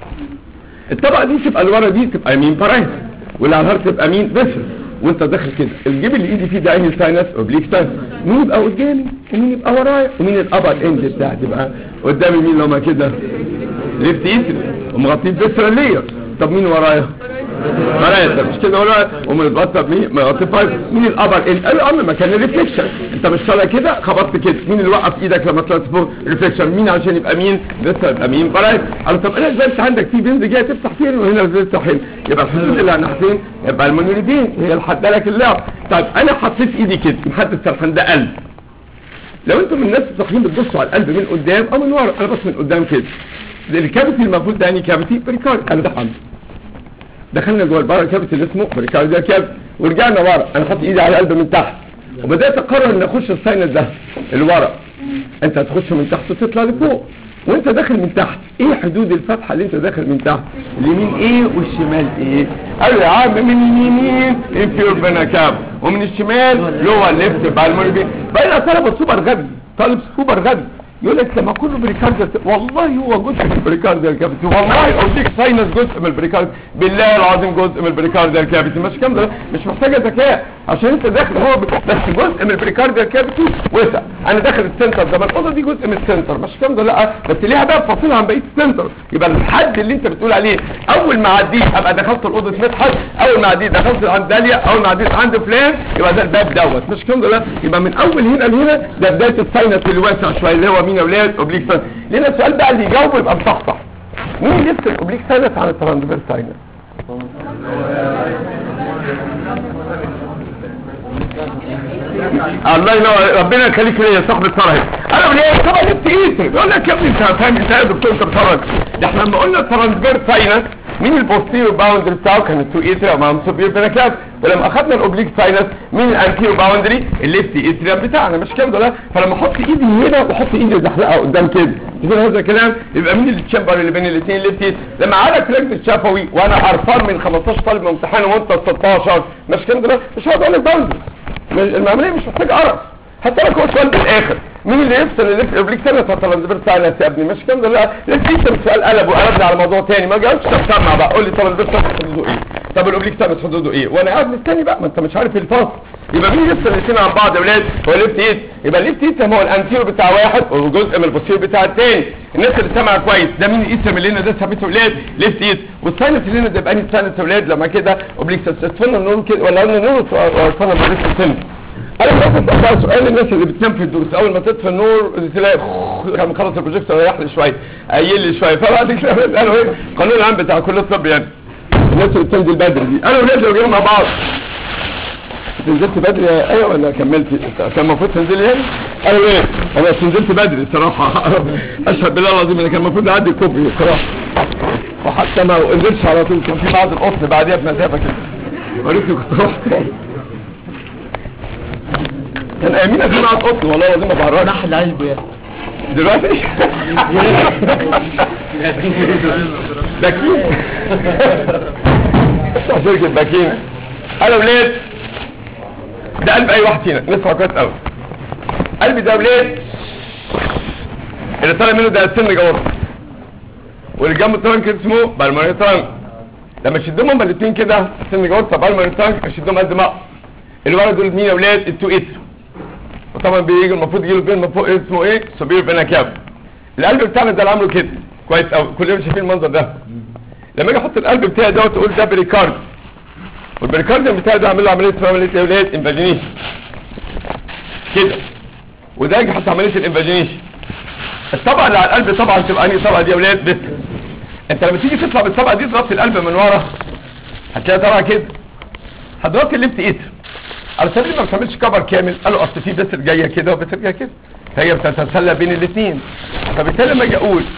الطبقه دي تبقى الورقه دي تبقى يمين برايت واللي على الهارت تبقى مين بس وانت داخل كده الجيب اللي ايدي فيه ده انهي ساينس اوبليك ساينس مين يبقى قدامي ومين يبقى ورايا ومين الابر اند بتاعتي بقى قدامي مين لو ما كده ليفت ايد ومغطيه بسرا لير طب مين ورايا ورايا طب مش كده ورايا ومتغطى مين مغطي فايف مين الابر اند قال اه مكان الريفليكشن انت مش طالع كده خبطت كده مين اللي وقف ايدك لما طلعت فوق ريفليكشن مين عشان يبقى مين بسرا يبقى مين ورايا قال طب انا ازاي انت عندك في بنز جايه تفتح فين وهنا تفتح هنا يبقى الحدود اللي على ناحيتين يبقى المونوليدين هي اللي حاده لك اللعب طيب انا حطيت ايدي كده محدد سرحان ده قلب لو انتم من الناس الصحيين بتبصوا على القلب من قدام او من ورا انا بص من قدام كده الكافيتي المفروض ده يعني كافيتي بريكارد انا ده حمد دخلنا جوه البار الكافيتي اللي اسمه بريكارد ده كافيتي ورجعنا ورا انا حاطط ايدي على القلب من تحت وبدات اقرر ان اخش الساينس ده اللي ورا انت هتخش من تحت وتطلع لفوق وانت داخل من تحت ايه حدود الفتحه اللي انت داخل من تحت اليمين ايه والشمال ايه قالوا يا عم من اليمين انفيور بنكاب ومن الشمال لور ليفت بالمونبي بقى طلب سوبر غبي طالب سوبر غبي يقول لك لما كله بريكارد والله هو جزء من البريكارد الكافيتي والله اوديك ساينس جزء من البريكارد بالله العظيم جزء من البريكارد الكافيتي مش كام ده مش محتاجه ذكاء عشان انت داخل هو ب- بس جزء من البريكارد الكافيتي وسع انا داخل السنتر ده ما الاوضه دي جزء من السنتر مش كام ده لا بس ليها باب فاصلها عن بقيه السنتر يبقى الحد اللي انت بتقول عليه اول ما عديت ابقى دخلت الاوضه مدحت اول ما عديت دخلت عند داليا اول ما عديت عند فلان يبقى ده الباب دوت مش كام ده لا يبقى من اول هنا لهنا ده بدايه الساينس اللي واسع شويه اللي هو مين يا اولاد اوبليك ساينس لان السؤال بقى اللي يجاوبه يبقى مصحصح مين اللي يفصل الاوبليك ساينس عن الترانسفير ساينس الله ينور ربنا يخليك ليا يا صاحب الفرج انا من ايه طبعا جبت ايه بيقول لك يا ابني انت فاهم انت يا دكتور انت بتفرج ده احنا لما قلنا ترانسفير ساينس مين البوستيريور باوندري بتاعه كان التو ايتريا مع سوبير بنكاف ولما اخدنا الاوبليك ساينس مين الانتيريور باوندري الليفت ايتريا بتاعنا مش كده ده فلما احط ايدي هنا واحط ايدي وزحلقها قدام كده كده هذا الكلام يبقى مين التشامبر اللي بين الاثنين ليفت ايد لما عادك لجنه الشفوي وانا قرفان من 15 طالب من امتحان وانت 16 مش كده ده مش هقعد اقول لك باوندري العمليه مش محتاجه قرف حتى لك هو سؤال بالاخر مين اللي يفصل اللي في اوبليك سنه ترانسفير ساينس يا ابني مش كام ده لا لسه يكتب سؤال قلب وقلبنا على موضوع تاني ما جاوبش طب سمع بقى قول لي ترانسفير ساينس حدوده ايه طب الاوبليك ساينس حدوده ايه وانا قاعد مستني بقى ما انت مش عارف الفاصل يبقى مين يفصل الاثنين عن بعض يا اولاد هو الليفت ايد يبقى الليفت ايد هو الانتيرو بتاع واحد وجزء من البوستيرو بتاع الثاني الناس اللي سامعه كويس ده مين الاسم اللي هنا ده ثابته اولاد ليفت ايد والساينس اللي هنا ده يبقى انهي ساينس يا اولاد لما كده اوبليك ساينس اتفضل نقول كده ولا قلنا نقول اتفضل بلاش السن انا بس بقى سؤال الناس اللي بتنام في الدروس اول ما تطفي النور تلاقي كان مخلص البروجيكتور ريح لي شويه قايل لي شويه فبعد كده قالوا ايه القانون العام بتاع كليه الطب يعني الناس اللي بتنزل بدري دي انا ولاد لو جايين مع بعض نزلت بدري ايوه ولا كملت كان المفروض تنزلي هنا انا ايه انا بس نزلت بدري صراحه اشهد بالله العظيم ان كان المفروض اعدي كوبري صراحه وحتى ما نزلتش على طول كان في بعض القطن بعديها بمسافه كده وريتني كنت رحت كان امينه في معاك قطن والله العظيم ما بعرفش راح العلب يا دلوقتي باكين افتح شركة باكين انا ولاد ده قلب اي واحد فينا نسمع كويس قوي قلبي ده ولاد اللي طالع منه ده السن جوه واللي جنبه الترنك اسمه بالمونري ترنك لما شدهم هما الاثنين كده السن جوه بالمونري ترنك اشدهم قد ما اللي ورا دول مين يا ولاد التو اتر وطبعا بيجي المفروض يجي له بين من فوق اسمه ايه سوبير بينا كاب القلب بتاعنا ده اللي عامله كده كويس قوي كلنا شايفين المنظر ده لما اجي احط القلب بتاعي ده وتقول ده بريكارد والبريكارد بتاعي ده اعمل له عمليه اسمها عمليه ايه يا ولاد انفاجينيشن كده وده اجي احط عمليه الانفاجينيشن الطبقه اللي على القلب طبعا تبقى انهي طبقه دي يا ولاد بس انت لما تيجي تطلع بالطبقه دي ضغط القلب من ورا هتلاقيها طالعه كده هتضغط الليفت ايتر على سبيل ما بتعملش كفر كامل قالوا اصل في بسر جايه كده وبسر جايه كده فهي بتتسلى بين الاثنين فبالتالي لما اجي اقول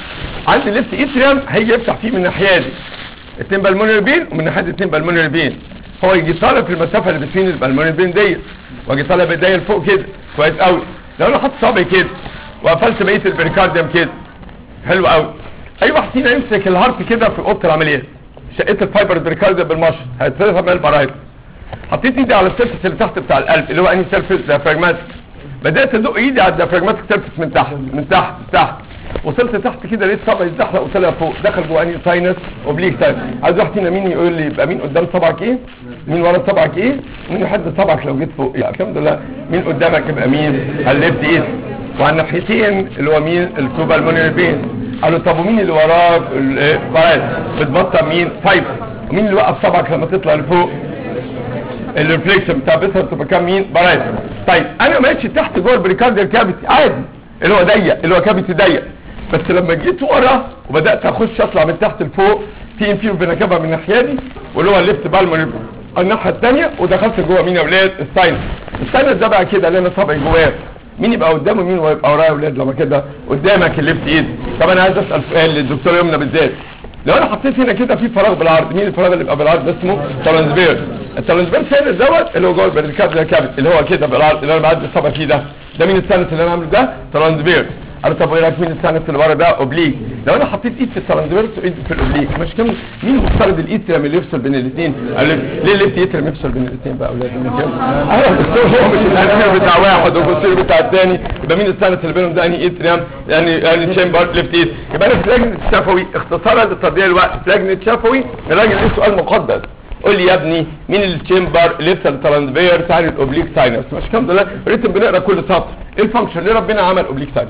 عندي ليفت اتريم هيجي يفتح فيه من الناحيه دي اتنين بالمونري بين ومن ناحيه اتنين بالمونري بين هو يجي طالع في المسافه اللي بين البالمونري بين ديت واجي طالع بايديا لفوق كده كويس قوي لو انا حاطط صابعي كده وقفلت بقيه البريكارديوم كده حلو قوي اي واحد فينا يمسك الهارت كده في اوضه العمليات شقيت الفايبر بريكارديوم بالمشط هيتفرغ من البرايت حطيت ايدي على السيرفس اللي تحت بتاع القلب اللي هو انهي سيرفس ديافراجماتيك بدات ادق ايدي على الديافراجماتيك سيرفس من تحت من تحت تحت وصلت تحت كده لقيت صبعي اتزحلق وطلع فوق دخل جوه انهي ساينس اوبليك ساينس عايز واحد فينا مين يقول لي يبقى مين قدام صبعك ايه مين ورا صبعك ايه مين يحد صبعك لو جيت فوق يعني الحمد لله مين قدامك يبقى مين الليفت ايد وعلى الناحيتين اللي هو مين الكوبا المونري بين قالوا طب ومين اللي وراك الفرايد بتبطل مين فايبر ومين اللي وقف صبعك لما تطلع لفوق الريفليكشن بتاع بيتها تبقى كام مين برايت طيب انا ماشي تحت جوه البريكارديال كافيتي عادي اللي هو ضيق اللي هو كافيتي ضيق بس لما جيت ورا وبدات اخش اطلع من تحت لفوق في انفيرو بنكبه من الناحيه دي واللي هو الليفت بالمونري الناحيه الثانيه ودخلت جوه مين يا اولاد الساينس الساينس ده بقى كده اللي انا صابعي جواه مين يبقى قدامه مين يبقى ورايا يا اولاد لما كده قدامك الليفت ايد طب انا عايز اسال سؤال للدكتور يمنى بالذات لو انا حطيت هنا كده في فراغ بالعرض مين الفراغ اللي يبقى بالعرض ده اسمه ترانسفير الترانسفير سيرفيس دوت اللي هو جوه البريكارديال كابت اللي هو كده بالعرض اللي انا بعدي الصبع فيه ده ده مين السانس اللي انا عامله ده ترانسفير انا طب ايه رايك مين السانس اللي ورا ده اوبليك لو انا حطيت ايد في الترانسفير وايد في الاوبليك مش كم مين مفترض الايترم اللي يفصل بين الاثنين ليه الليفت يترم يفصل بين الاثنين بقى اولاد من كده ايوه الدكتور هو مش الانتير بتاع واحد والبوستير بتاع الثاني يبقى مين السانس اللي بينهم ده انهي ايترم يعني يعني تشامبر ليفت ايد يبقى انا في لجنه الشفوي اختصارا لتضييع الوقت في لجنه شفوي الراجل ليه سؤال مقدس قول لي يا ابني مين التشامبر ليفت الترانسفير ساين الاوبليك ساينس مش الحمد لله ريتم بنقرا كل سطر ايه الفانكشن ليه ربنا عمل اوبليك ساينس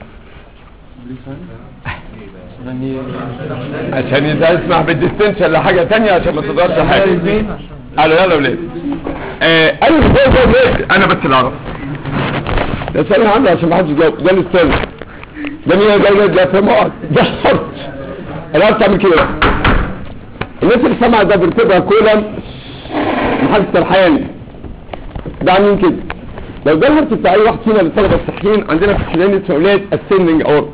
يعني عشان اذا اسمح بالديستنشن لحاجه تانية عشان ما تضربش حاجه قالوا يلا ولاد آه قالوا ازاي ده ولاد انا بس اللي اعرف ده سؤال عندي عشان ما حدش يجاوب ده الاستاذ ده مين ده ولاد ده فاهم اقعد ده الحرج انا عارف تعمل كده الناس اللي سمع ده بيرتبها كولا محل سرحان ده عاملين كده لو ده الهرت بتاع اي واحد فينا للطلبه الصحيين عندنا في الحلال اسمه ولاد السيندنج اورت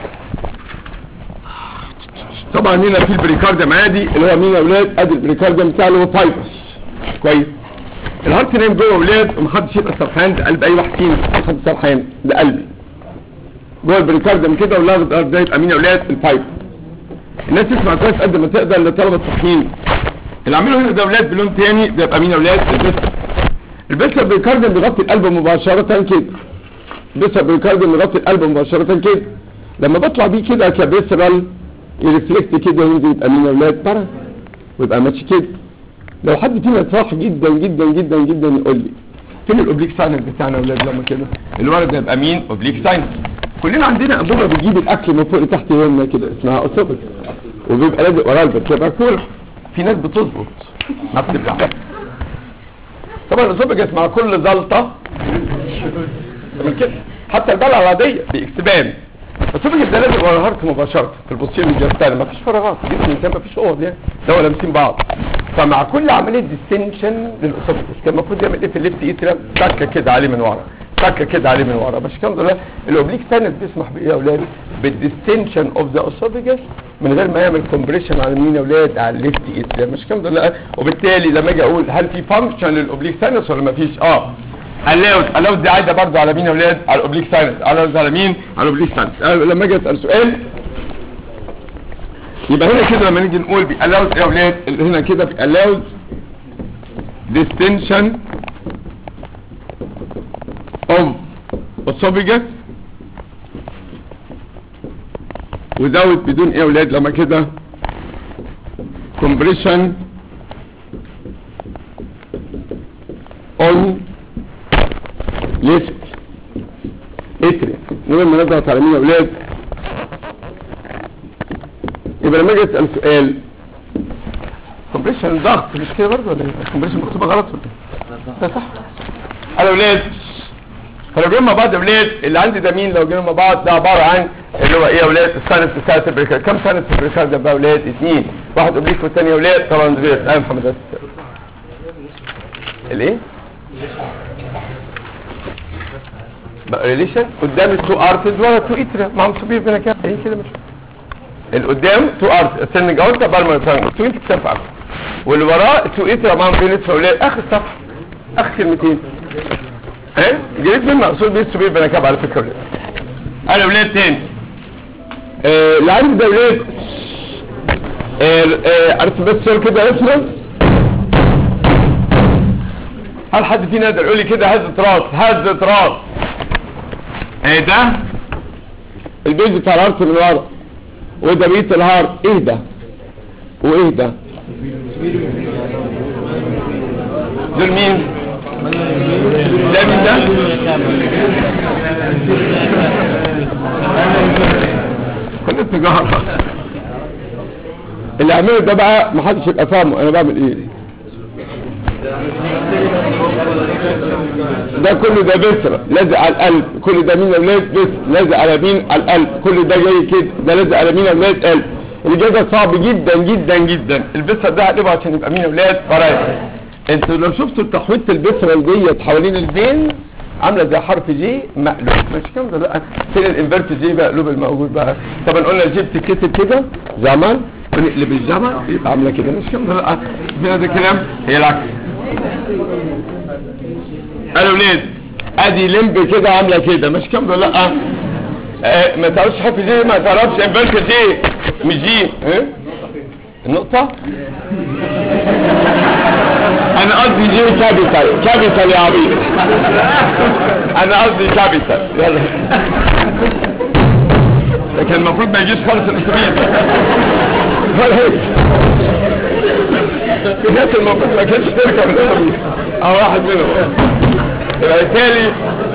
طبعا هنا في البريكارديوم عادي اللي هو مين يا اولاد ادي البريكارديوم بتاع اللي هو فايبرس كويس الهارت نايم جوه يا اولاد ومحدش يبقى سرحان ده قلب اي واحد فينا محدش سرحان ده قلبي جوه البريكارديوم كده واللغط ده يبقى مين يا اولاد الفايبر الناس تسمع كويس قد ما تقدر للطلبه الصحيين اللي عامله هنا ده اولاد بلون تاني ده يبقى مين يا اولاد البسر البسر بريكارديوم بيغطي القلب مباشره كده البسر بريكارديوم بيغطي القلب مباشره كده لما بطلع بيه كده كبسرال يرفلكت كده وينزل يبقى مين يا اولاد برا ويبقى ماشي كده لو حد فينا صاح جدا جدا جدا جدا يقول لي فين الاوبليك ساينس بتاعنا يا اولاد لما كده الولد ده يبقى مين اوبليك ساينس كلنا عندنا انبوبه بتجيب الاكل من فوق لتحت يومنا كده اسمها اسوبك وبيبقى لازق ورا البتبقى كوره في ناس بتظبط ما بتبلع طبعا الاسوبك مع كل زلطه من كده حتى البلعه العاديه باكسبان بس هو ده لازم ورا الهارت مباشره في البوستير الجستان مفيش فراغات جسم الانسان مفيش اوض يعني ده ولا لامسين بعض فمع كل عمليه ديستنشن للاسوفجس كان المفروض يعمل ايه في الليفت ايترم تكه كده عليه من ورا تكه كده عليه من ورا بس الحمد لله الاوبليك ساينس بيسمح بايه يا اولاد بالديستنشن اوف ذا اسوفجس من غير ما يعمل كومبريشن على مين يا اولاد على الليفت ايترم مش الحمد لله وبالتالي لما اجي اقول هل في فانكشن للاوبليك ساينس ولا مفيش اه الاوز الاوز دي عايده برضه على مين يا اولاد على الاوبليك ساينس الاوز على مين على الاوبليك ساينس لما اجي اسال سؤال يبقى هنا كده لما نيجي نقول بيألاوز ايه يا اولاد هنا كده بيألاوز distension of esophagus without بدون ايه يا اولاد لما كده compression on ليفت اتريا المهم ما نضغط على مين يا اولاد يبقى لما اجي اسال سؤال كومبريشن ضغط مش كده برضه ولا ايه كومبريشن مكتوبه غلط ولا ايه ده صح انا اولاد فلو جينا مع بعض يا اولاد اللي عندي ده مين لو جينا مع بعض ده عباره عن اللي هو ايه يا اولاد السنس بتاعت البريكار كم سنس البريكار ده بقى يا اولاد اثنين واحد اوبليك والثاني يا اولاد طبعا زير ايوه محمد بس الايه بقى ريليشن قدام التو ارتز ورا تو اترا مع مصابير بينا كده ايه كده مش القدام تو ارت ascending aorta بالمر ترانجل تو انت تنفع واللي وراه تو اترا مان فينس فولاد اخر صفحه اخر كلمتين ايه جريت من مقصود بيه السبيل بنكاب على فكره ولاد انا ولاد تاني آه، اللي عندي ده ولاد آه، آه، عرفت بس سؤال كده اسمه هل حد فينا يقدر يقول لي كده هزة راس هزة راس ايه ده البيت بتاع الهارت من ورا وده بيت الهارت ايه ده وايه ده دول مين ده مين ده كل التجارة اللي عمله ده بقى محدش يبقى فاهمه انا بعمل ايه ده كله ده بسرة لازق على القلب كل ده مين يا ولاد بس لازق على مين على القلب كل ده جاي كده ده لازق على مين يا ولاد قلب الإجابة ده صعب جدا جدا جدا البسرة ده هتبقى عشان يبقى مين يا ولاد فرايد انتوا لو شفتوا تحويلة البسرة ديت حوالين البين عامله زي حرف جي مقلوب مش كام ده لا فين الانفرت جي مقلوب الموجود بقى طبعا قلنا الجي بتتكتب كده زمن بنقلب الزمن يبقى عامله كده مش كام ده لا فين هذا الكلام هي العكس قالوا ولاد ادي لمب كده عامله كده مش كام ده لا آه ما تعرفش حرف جي ما تعرفش انفرت جي مش جي ايه النقطه انا قصدي جي كابيتال كابيتال يا عبيد انا قصدي كابيتال يلا ده كان المفروض ما يجيش خالص الاتوبيس ولا هيك الناس المفروض ما كانتش تركب الاتوبيس او واحد منهم يبقى بالتالي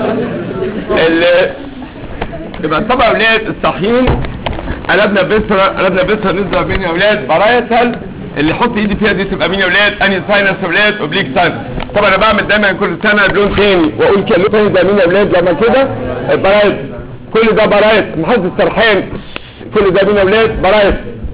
ال يبقى طبعا اولاد الصحيين قلبنا بسرة قلبنا بسرة نزل بين يا اولاد برايتل اللي يحط ايدي فيها دي تبقى مين يا اولاد اني ساينس يا اولاد اوبليك ساينس طبعا انا بعمل دايما كل سنه بلون تاني واقول كلمه تاني زي مين يا اولاد لما كده برايت كل ده برايت محمد السرحان كل ده مين يا اولاد برايت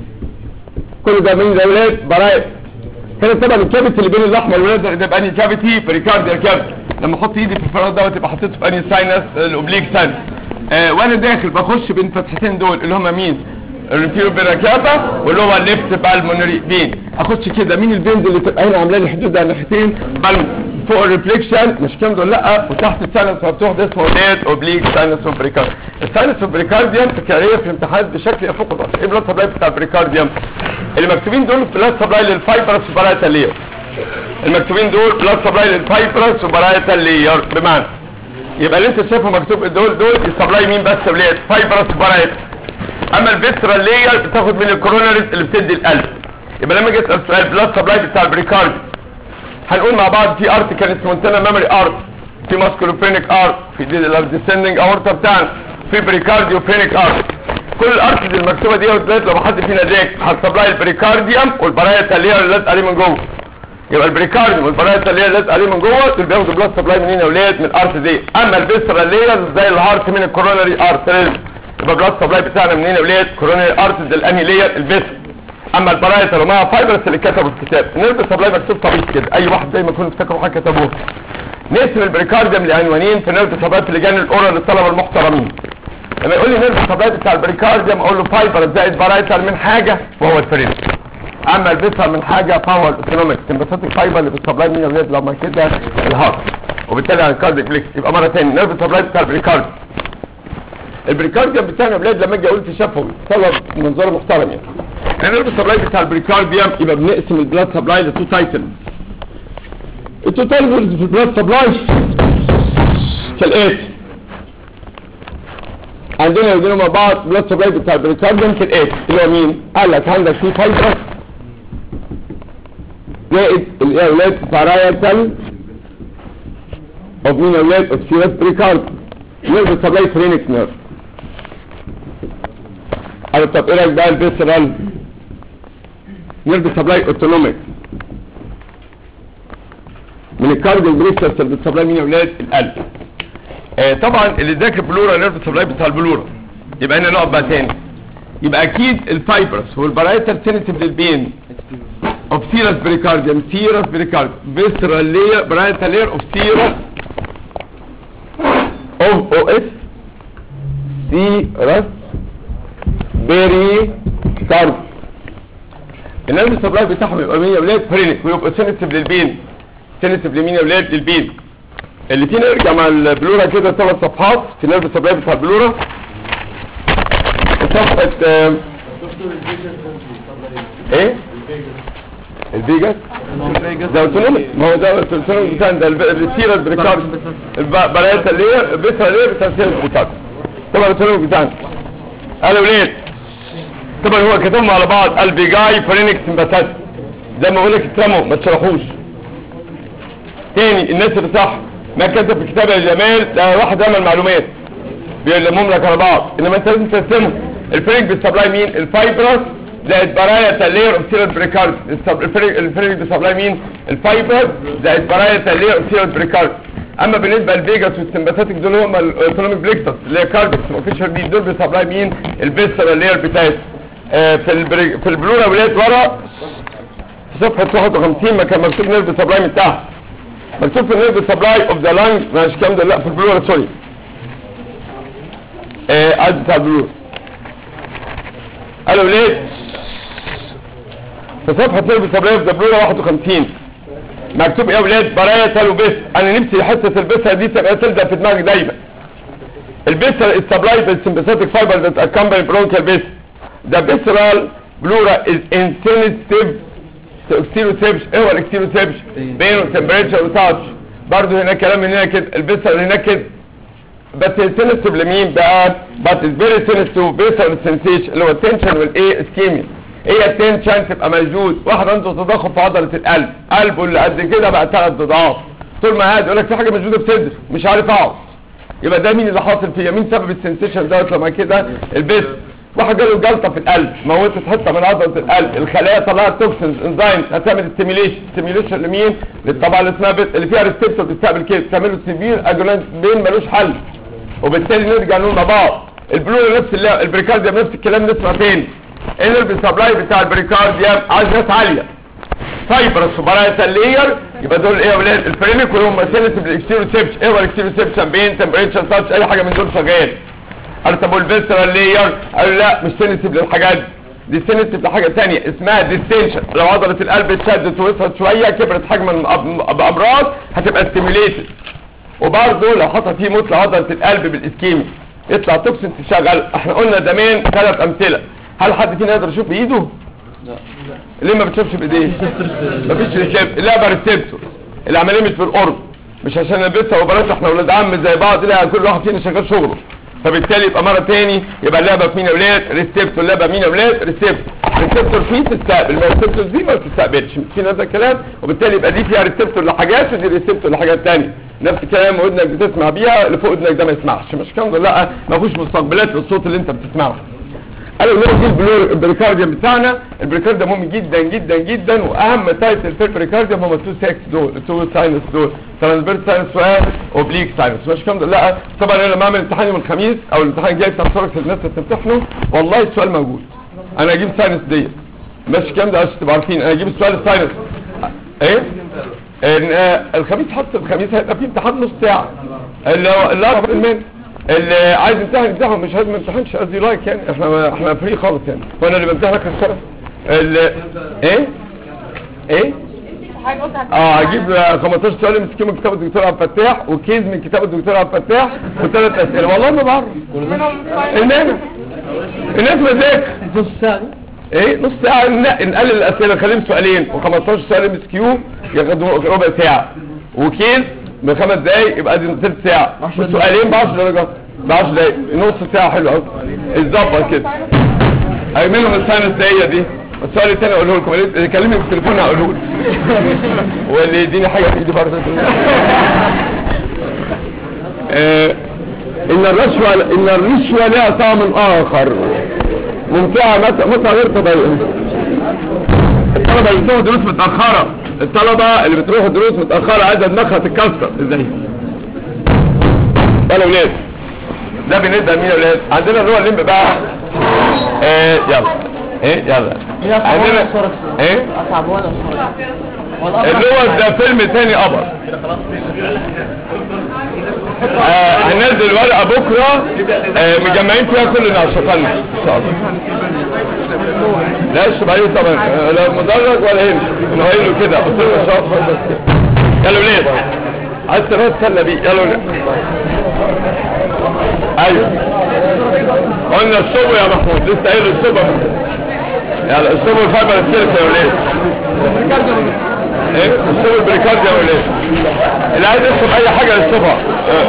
كل ده مين يا اولاد برايت هنا طبعا الكابت اللي بين الاحمر والولاد ده يبقى اني كافيتي بريكارديال كافيتي لما احط ايدي في الفراغ دوت يبقى حطيته في اني ساينس الاوبليك ساينس آه وانا داخل بخش بين فتحتين دول اللي هم مين الانفيرو بيراكابا واللي هو الليفت بالمونري بين اخش كده مين البينز اللي تبقى هنا عامله لي حدود على الناحيتين بالم فوق الريفليكشن مش كام دول لا وتحت الساينس مفتوح ده اسمه ليت اوبليك ساينس وبريكارد الساينس والبريكارديوم تكراريه في الامتحانات بشكل يفوق الوصف ايه بلاد سبلاي بتاع البريكارديوم اللي مكتوبين دول بلاد سبلاي للفايبرس وبرايتا لير المكتوبين دول بلاد سبلاي للفايبرس وبرايتا لير بمعنى يبقى اللي انت شايفه مكتوب دول دول السبلاي مين بس ولاد فايبرس وبرايتا اما الفيترال لير بتاخد من الكوروناريز اللي بتدي القلب يبقى لما جيت اسال سؤال بلاد سبلاي بتاع البريكارد هنقول مع بعض في ارت كان اسمه انتنا ميموري ارت في ماسكولوفينيك ارت في ديسندنج اورتا بتاعنا في بريكارديوفينيك ارت كل الارتز المكتوبه دي وثلاث لو حد فينا ذاك هتسبلاي البريكارديوم والبرايتا اللي هي اللي لازقه عليه من جوه يبقى البريكارديوم والبرايتا اللي هي اللي لازقه عليه من جوه دول بياخدوا بلاد سبلاي منين يا اولاد من الارت دي اما الفيسرال لير زي الهارت من الكوروناري ارتريز يبقى بلاد سبلاي بتاعنا منين يا اولاد كوروناري ارتريز الانهي لير الفيسر اما البرايتا اللي معاها فايبرس اللي كتبوا في الكتاب نرد سبلاي مكتوب طبيعي كده اي واحد زي ما كنتوا تفتكروا حاجه كتبوها نقسم البريكارديوم لعنوانين في نرد سبلاي في لجان الاورال للطلبه المحترمين لما يقول لي نرد سبلاي بتاع البريكارديوم اقول له فايبر زائد برايتال من حاجه وهو الفريد اما البيتر من حاجه فهو الاوتونوميك سمباثيك فايبر اللي بتسبلاي مين يا ولاد لما كده الهارت وبالتالي على الكارديك بليكس يبقى مره ثانيه نرد سبلاي بتاع البريكارديوم البريكارديوم بتاعنا يا ولاد لما اجي اقول تشفوي طلب منظر محترم يعني النرد سبلاي بتاع البريكارديوم يبقى بنقسم البلاد سبلاي لتو تايتلز التو تايتلز في البلاد سبلاي كالاتي عندنا يودينا مع بعض بلاد سبلاي بتاع البريكارديوم كالاتي اللي هو مين قال لك عندك في فايبرس زائد الاولاد بارايتال اوف مين اولاد اوف سيرس بريكارد نيرف سبلاي فرينكس نيرف قال طب ايه رايك بقى الفيسرال نيرف سبلاي اوتونوميك من الكارديو بريكسس اللي بتسبلاي مين يا اولاد القلب آه طبعا اللي ذاكر بلورا نيرف سبلاي بتاع البلورا يبقى هنا نقف بقى تاني يبقى اكيد الفايبرس والبرايتال سينيتيف للبين اوف سيرس بريكارديوم سيرس بريكارديوم فيسرال لير برايتال لير اوف سيرس اوف او اس سيرس بري بريكارد النيرف سبلاي بتاعهم يبقى مين يا ولاد فرينك ويبقى سنسيف للبين سنسيف لمين يا ولاد للبين الاثنين ارجع مع البلورا كده ثلاث صفحات في النيرف سبلاي بتاع البلورا صفحة آه، ايه الفيجاس ده اوتونومي ما هو ده الاوتونومي بتاع ده الب- السيرة بريكارد البرايات اللي هي بيسرا اللي هي بتاع السيرة بريكارد طبعا الاوتونومي بتاعنا قالوا ولاد طبعا هو كتبهم على بعض البيجاي فرينكس سمباتات زي ما بقول لك اترموا ما تشرحوش تاني الناس اللي صح ما كتب في كتاب يا جمال ده واحد عمل معلومات بيلمهم لك على بعض انما انت لازم تقسمهم الفريق بيسبلاي مين الفايبرس زائد برايا تالير اوف سيرال بريكارد الفريق الفريق بيسبلاي مين الفايبر زائد برايا تالير اوف سيرال بريكارد اما بالنسبه للفيجاس والسمباثيك دول هم الاوتونوميك بليكتس اللي هي كاردكس اوفيشال دي دول بيسبلاي مين الفيسرال لاير بتاعت آه في البري... في البلورا ولاد ورا في صفحه 51 ما كان مكتوب نيرف سبلاي من تحت مكتوب في النيرف سبلاي اوف ذا لانج مش الكلام ده لا في البلورا سوري آه عايز بتاع البلورا قالوا ليه في صفحة نيرف سبلاي اوف ذا بلورا 51 مكتوب ايه يا ولاد برايا تالو بس انا نفسي حصة البسة دي تبقى تلزق في دماغي دايما البسة السبلاي بالسمباثيك فايبر ذات اكمباني برونكال بس the visceral pleura is insensitive to exteroception ايه هو الاكستيروسبشن بينه temperature وتاتش برضه هنا كلام من هنا كده الفيسرال هناك كده بس sensitive لمين بقى but it's very sensitive to visceral sensation اللي هو التنشن والايه اسكيميا ايه التنشن تبقى موجود واحد عنده تضخم في عضله القلب قلبه اللي قد كده بقى ثلاث اضعاف طول ما قاعد يقول لك في حاجه موجوده في صدري مش عارف اقعد يبقى ده مين اللي حاصل فيها مين سبب السنسيشن دوت لما كده البس واحد جاله جلطه في القلب موتت حته من عضله القلب الخلايا طلعت توكسينز انزيم هتعمل ستيميليشن ستيميليشن لمين للطبقه اللي اسمها بت... اللي فيها ريسبتور بتستقبل كده تعمله سيفير اجولانت بين ملوش حل وبالتالي نرجع نقول مع بعض البلور نفس اللي البريكارديوم نفس الكلام نسمع تاني النرف سبلاي بتاع البريكارديوم عايز ناس عاليه فايبرس وبرايا اللير يبقى دول ايه يا ولاد الفرينك وهم سيلسيف الاكستيروسبشن ايه هو الاكستيروسبشن بين تمبريتشر تاتش اي حاجه من دول شغال قال طب والفيسرال لاير قال لا مش سينسيف للحاجات دي دي سينسيف لحاجه ثانيه اسمها ديستنشن لو عضله القلب اتشدت ووصلت شويه كبرت حجما بأب- بامراض هتبقى ستيميليتد وبرضه لو حصل فيه موت لعضله القلب بالاسكيمي يطلع توكسين تشغل احنا قلنا زمان ثلاث امثله هل حد فينا يقدر يشوف بايده ليه ما بتشوفش بايديه مفيش ريسبت اللعبه ريسبتور العمليه مش بالقرب مش عشان نلبسها وبنات احنا ولاد عم زي بعض لا كل واحد فينا شغال شغله فبالتالي يبقى مره تاني يبقى اللعبه في مين يا ولاد ريسبتور اللعبه مين يا ولاد ريسبتور ريسبتور فيه تستقبل ما ريسبتور دي ما بتستقبلش في نفس الكلام وبالتالي يبقى دي فيها ريسبتور لحاجات ودي ريسبتور لحاجات تانية نفس الكلام ودنك بتسمع بيها اللي فوق ودنك ده ما يسمعش مش كده لا ما فيهوش مستقبلات للصوت اللي انت بتسمعه قالوا لنا دي البلور البريكارديوم بتاعنا البريكارديوم مهم جدا جدا جدا واهم تايتل في البريكارديوم هم التو ساكس دول التو ساينس دول ترانسفيرس ساينس واوبليك ساينس مش كام ده لا طبعا انا لما اعمل امتحان يوم الخميس او الامتحان الجاي بتاع سوركس الناس اللي بتمتحنه والله السؤال موجود انا اجيب ساينس ديت مش كام ده عشان تبقوا عارفين انا اجيب السؤال الساينس ايه ان آه، الخميس حتى الخميس هيبقى فيه امتحان نص ساعه اللي هو اللي اعرف المن اللي عايز يمتحن يمتحن مش عايز ما يمتحنش قصدي لايك يعني احنا احنا فري خالص يعني وانا اللي بمتحن اخر السنه اللي ايه ايه اه هجيب 15 سؤال مسكين من كتاب الدكتور عبد الفتاح وكيز من كتاب الدكتور عبد الفتاح وثلاث اسئله والله ما بعرف انما الناس مذاكر نص ساعة دي ايه نص ساعة ن- نقلل الاسئلة نخليهم سؤالين و15 سؤال ام اس كيو ياخدوا ربع ساعة وكيس بخمس دقايق يبقى دي ثلث ساعة والسؤالين ب 10 درجات ب 10 دقايق نص ساعة حلو قوي اتظبط كده اي منهم الساينس دقيقة دي السؤال التاني اقوله لكم اللي كلمني في التليفون هقوله لكم واللي يديني حاجة في ايدي برضه آه، ان الرشوة ان الرشوة لها طعم اخر ممتعة مت- متعة غير طبيعية الطلبة اللي بتروح دروس متأخرة الطلبة اللي بتروح دروس متأخرة عايزة دماغها تتكسر ازاي يلا ولاد ده بالنسبة لمين يا ولاد عندنا اللي هو الليمب بقى ايه يلا ايه يلا هي أصعب ولا عندنا الصورة ايه أصعب ولا الصورة اللي هو ده فيلم تاني قبر آه هننزل ورقة بكرة آه مجمعين فيها كل نشاطاتنا ان شاء الله لا الشبعية طبعا آه، لا مدرج ولا هنا انه له كده قلت له نشاط بس كده يلا ولاد عايز تروح تسلى بيه يلا ولاد ايوه قلنا الصبح يا محمود لسه قايل الصبح يلا الصبح الفايبر السيرك يا ولاد ايه الصبح البريكارد يا ولاد اللي عايز يشرب اي حاجه للصبح اه.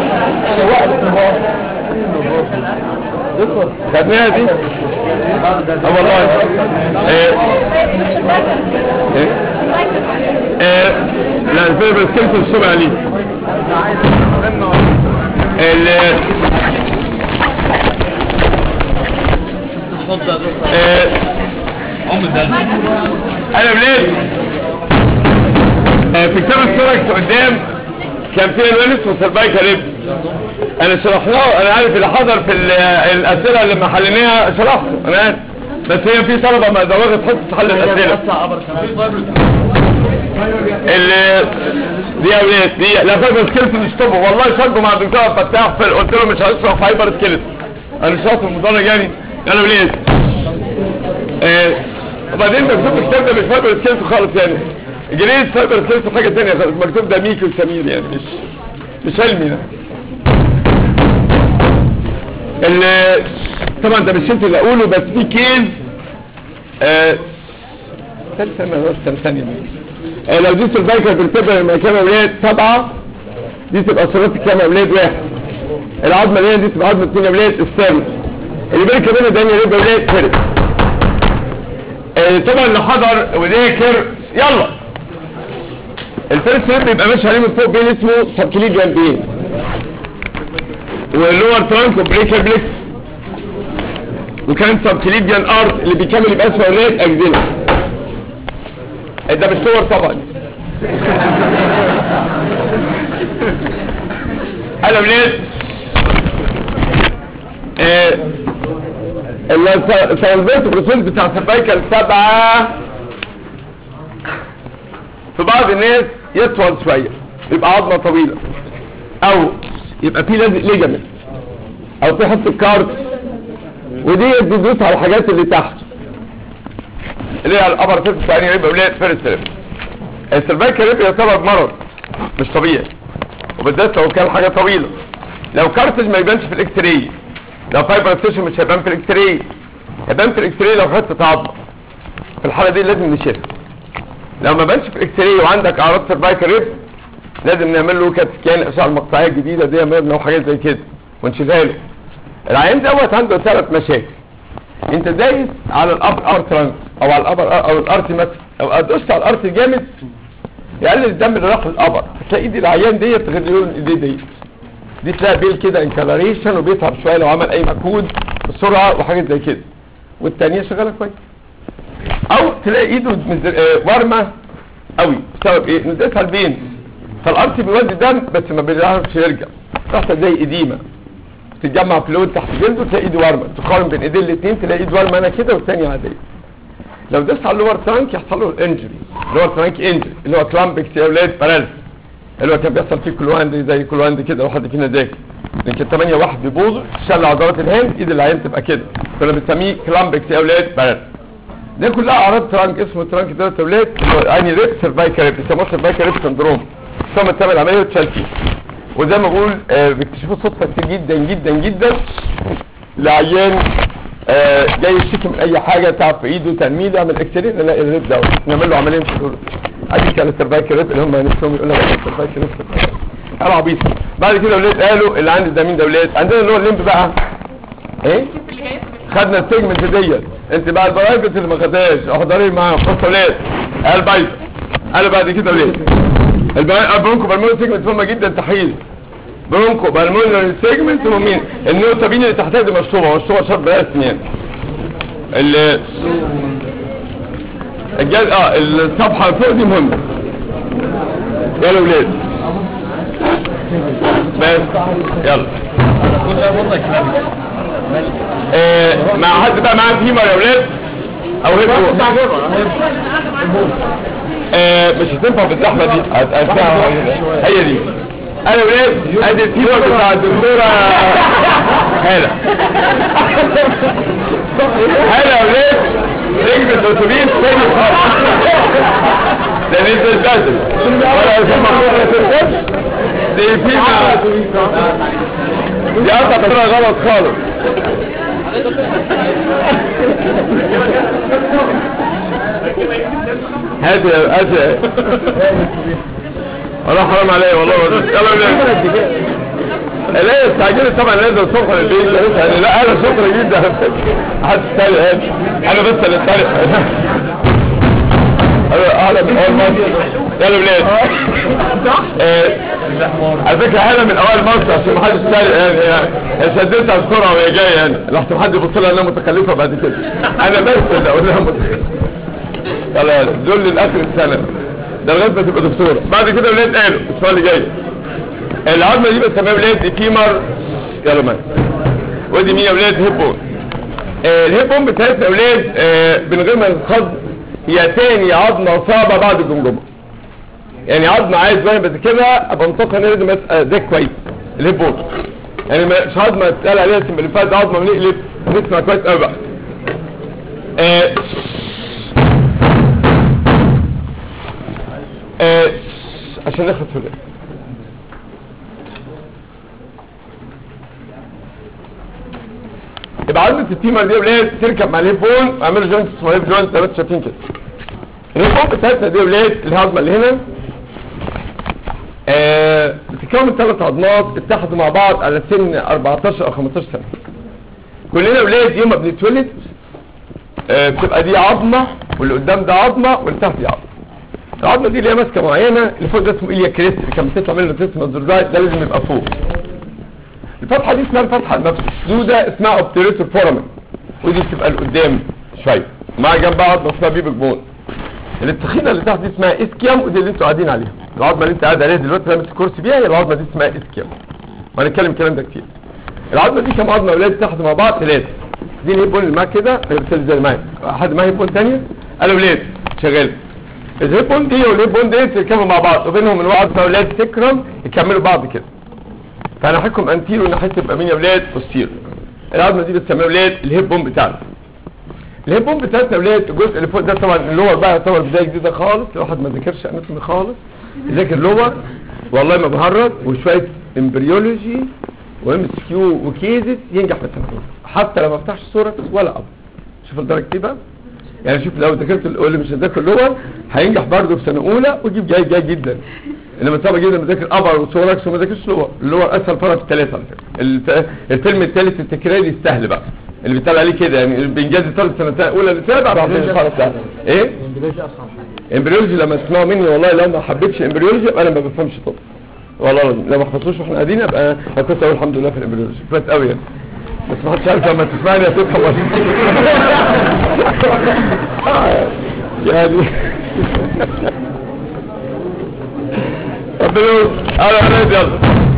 خدناها دي اه والله ايه ايه ايه لا الفايبر السيرك الصبح عليه ال آه، انا ولاد آه، في كتاب السوركس قدام كان فيه الوينس وسيرفايكال ريب انا شرحناه انا عارف اللي حضر في ال- الاسئله اللي ما حليناها شرحته انا عارف بس هي في طلبه ما زوغت حصه حل الاسئله اللي دي يا ولاد دي لا فايبر سكيلت مش طب والله شربوا مع الدكتور فتاح في قلت له مش هشرح فايبر سكيلت انا شاطر المدرج يعني يلا ولاد آه، وبعدين مكتوب الكتاب ده مش فايبر سكيلت خالص يعني جريد فايبر سكيلت حاجه ثانيه خالص مكتوب ده ميكي وسمير يعني مش مش علمي ده ال- طبعا ده مش انت اللي اقوله بس في كيز آه، ثالث سنه ولا ثالث ثانيه آه، لو دي سيرفايكال بالتبع لما كان اولاد سبعه دي تبقى صورات كام اولاد واحد العظمه اللي هنا دي تبقى عظمه اثنين اولاد استرن اللي بالك كمان ده يبقى اولاد فرد آه، طبعا اللي حضر وذاكر يلا الفيرست ريب بيبقى ماشي عليه من فوق بين اسمه سبكليد جنبين واللور ترانك وبريكر بليكس وكان سبكليديان ارت اللي بيكمل يبقى اسمه اولاد اجزله ده مش صور طبعا انا ولاد السلفيت بروسيس بتاع السبايكال سبعة في بعض الناس يطول شوية يبقى عظمة طويلة او يبقى في لازق ليجامنت او في حته كارت ودي بتدوس على الحاجات اللي تحت اللي هي الابر فيرست ثاني ريب اولاد فيرست ريب السيرفايكال ريب يعتبر مرض مش طبيعي وبالذات لو كان حاجه طويله لو كارتج ما يبانش في الاكس راي لو فايبر تيشن مش هيبان في الاكس راي هيبان في الاكس راي لو حته عظمه في الحاله دي لازم نشيلها لو ما بانش في الاكس راي وعندك اعراض سيرفايكال ريب لازم نعمل له كات سكان الاشعه المقطعيه الجديده دي مبنى وحاجات زي كده ونشيلها له العيان دوت عنده ثلاث مشاكل انت دايس على الاب ار ترانك او على الابر او الارتي مثلا او دوست على الارتي جامد يقلل الدم اللي راح للابر هتلاقي ايد العيان ديت غير لون ايديه ديت دي تلاقي بيل كده انكلاريشن وبيتعب شويه لو عمل اي مجهود بسرعه وحاجات زي كده والثانيه شغاله كويس او تلاقي ايده مز- آه، ورمه قوي بسبب ايه نديتها البين فالارتي بيودي دم بس ما بيعرفش يرجع تحت زي اديمه تتجمع فلويد تحت جلده تلاقي ايده ورمه تقارن بين ايدين الاثنين تلاقي ايد ورمه انا كده والثانيه عاديه لو دست على اللور ترانك يحصل له الانجري اللور ترانك انجري اللي هو كلامبكس يا اولاد باراليس اللي هو كان بيحصل فيه كل واحد زي كل واحد كده لو حد فينا ذاكر لكن 8 واحد بيبوظوا شل عضلات الهند ايد العيان تبقى كده كنا بنسميه كلامبكس يا اولاد باراليس ده كلها اعراض ترانك اسمه ترانك ده يا اولاد يعني ريب سيرفايكال ريب بيسموه سيرفايكال ريب سندروم ثم تعمل عمليه وتشال فيه وزي ما بقول آه بيكتشفوا صدفه كتير جدا جدا جدا لعيان آه جاي يشتكي من اي حاجه تعب في ايده تنميل يعمل اكسرين نلاقي الريب دوت نعمل له عمليه مش دول ادي كان السيرفايكال ريب اللي هم نفسهم يقول لك السيرفايكال ريب قالوا عبيط بعد كده ولاد قالوا اللي عندي ده مين ده ولاد عندنا اللي هو الليمب بقى ايه خدنا السيجمنت ديت انت بقى البرايفت اللي ما خدهاش احضري معاهم بصوا ولاد قال بايظه قالوا بعد كده ولاد البرونكو بالمونري سيجمنت مهمه جدا تحليل برونكو بالمونري سيجمنت مهمين النوتابين اللي تحتها دي مشطوبه مشطوبه شرط رسم يعني ال الجل... اه الصفحه اللي فوق دي مهمه يلا ولاد بس يلا آه مع حد بقى معاه فيمر يا ولاد او هيبقوا آه مش هتنفع في الزحمه دي هتنفع هي دي انا ولاد ادي التيمر بتاع الدكتوره هلا هلا يا ولاد ركبت الاتوبيس تاني خالص ده نزل بدري ولا يسمع ولا تنسى دي فينا دي قطع بطريقه غلط خالص هات يا هات يا والله حرام عليا والله يلا بينا لا استعجلت طبعا لازم الصبح للبيت يعني لا انا شكرا جدا حد تاني هات انا بس اللي اتريق اهلا من اول مصر يلا بلاد آه، على فكره اهلا من اوائل مصر عشان ما حدش تاني يعني يعني شديتها بسرعه وهي جايه يعني لحظه حد يبص لها انها متخلفه بعد كده انا بس اللي اقول لها متخلفه يلا يلا دول لاخر السنه ده لغايه ما تبقى دكتوره بعد كده ولاد قالوا السؤال اللي جاي العظمه دي بنسميها ولاد فيمر يلا معايا ودي مين يا ولاد هيبون آه الهيبون بتاعتنا يا ولاد آه من غير ما نتخض هي تاني عظمه صعبه بعد الجمجمه يعني عظمه عايز وانا بذاكرها ابقى منطقها ان لازم ده كويس الهيبون يعني مش عظمه اتقال عليها السم اللي فات عظمه بنقلب نسمع كويس قوي بقى آه آه عشان ناخد في الوقت يبقى عظمه التيمر دي يا ولاد تركب مع الهيبون واعملوا جوينت اسمه هيب جوينت زي ما انتم شايفين كده الهيبون بتاعتنا دي يا ولاد العظمه اللي هنا آه بتتكون من ثلاث عظمات اتحدوا مع بعض على سن 14 او 15 سنه كلنا ولاد يوم ما بنتولد آه بتبقى دي عظمه واللي قدام ده عظمه واللي تحت دي عظمه العظمه دي اللي هي ماسكه معينه اللي فوق ده اسمه ايليا كريست اللي كان بتطلع منه تسمى الزرزاي ده لازم يبقى فوق الفتحه دي اسمها الفتحه المفسوده اسمها اوبتيريتور فورامين ودي بتبقى لقدام شويه مع جنبها عظمه اسمها بيبك بون التخينه اللي تحت دي اسمها اسكيام ودي اللي انتوا قاعدين عليها العظمه اللي انت قاعد عليها دلوقتي لابس الكرسي بيها هي العظمه دي اسمها اسكيام وهنتكلم الكلام ده كتير العظمه دي كام عظمه اولاد تحت مع بعض ثلاثه دي الهيب بون اللي معاك كده هي بتسال زي معاك حد معاه هيب بون ثانيه قالوا ولاد شغال الهيب بون دي والهيب بون دي يركبوا مع بعض وبينهم من بعض اولاد تكرم يكملوا بعض كده فانا هحكم انتيرو ناحيه تبقى مين يا ولاد بوستيرو العظمه دي بتسميها ولاد الهيب بون بتاعنا الهيب بون بتاعتنا يا ولاد الجزء اللي فوق ده طبعا اللور بقى يعتبر بدايه جديده خالص لو واحد ما ذاكرش اناتومي خالص يذاكر لور والله ما بهرج وشويه امبريولوجي وام اس كيو وكيزز ينجح في التنفيذ حتى لو ما فتحش صوره ولا اب شوف الدرجه دي بقى يعني شوف لو ذاكرت اللي مش هيذاكر لور هينجح برضه في سنه اولى ويجيب جاي جاي جدا انما صعب جدا مذاكر ابر وثوركس وما ذاكرش لور اللور اسهل فرع في الثلاثه على فكره الف- الفيلم الثالث التكراري يستاهل بقى اللي بيطلع عليه كده يعني بانجاز ثالث سنه اولى لسابع بعدين الفرع بتاعه ايه الانجليزي اصعب حاجه امبريولوجي لما تسمعوا مني والله لو ما حبيتش امبريولوجي يبقى انا ما بفهمش طب والله العظيم لو ما حفظتوش واحنا قاعدين ابقى انا كنت اقول الحمد لله في الامبريولوجي كويس قوي يعني بس ما حدش عارف لما تسمعني هتفهم ولا يعني ربنا يستر. انا ولاد يلا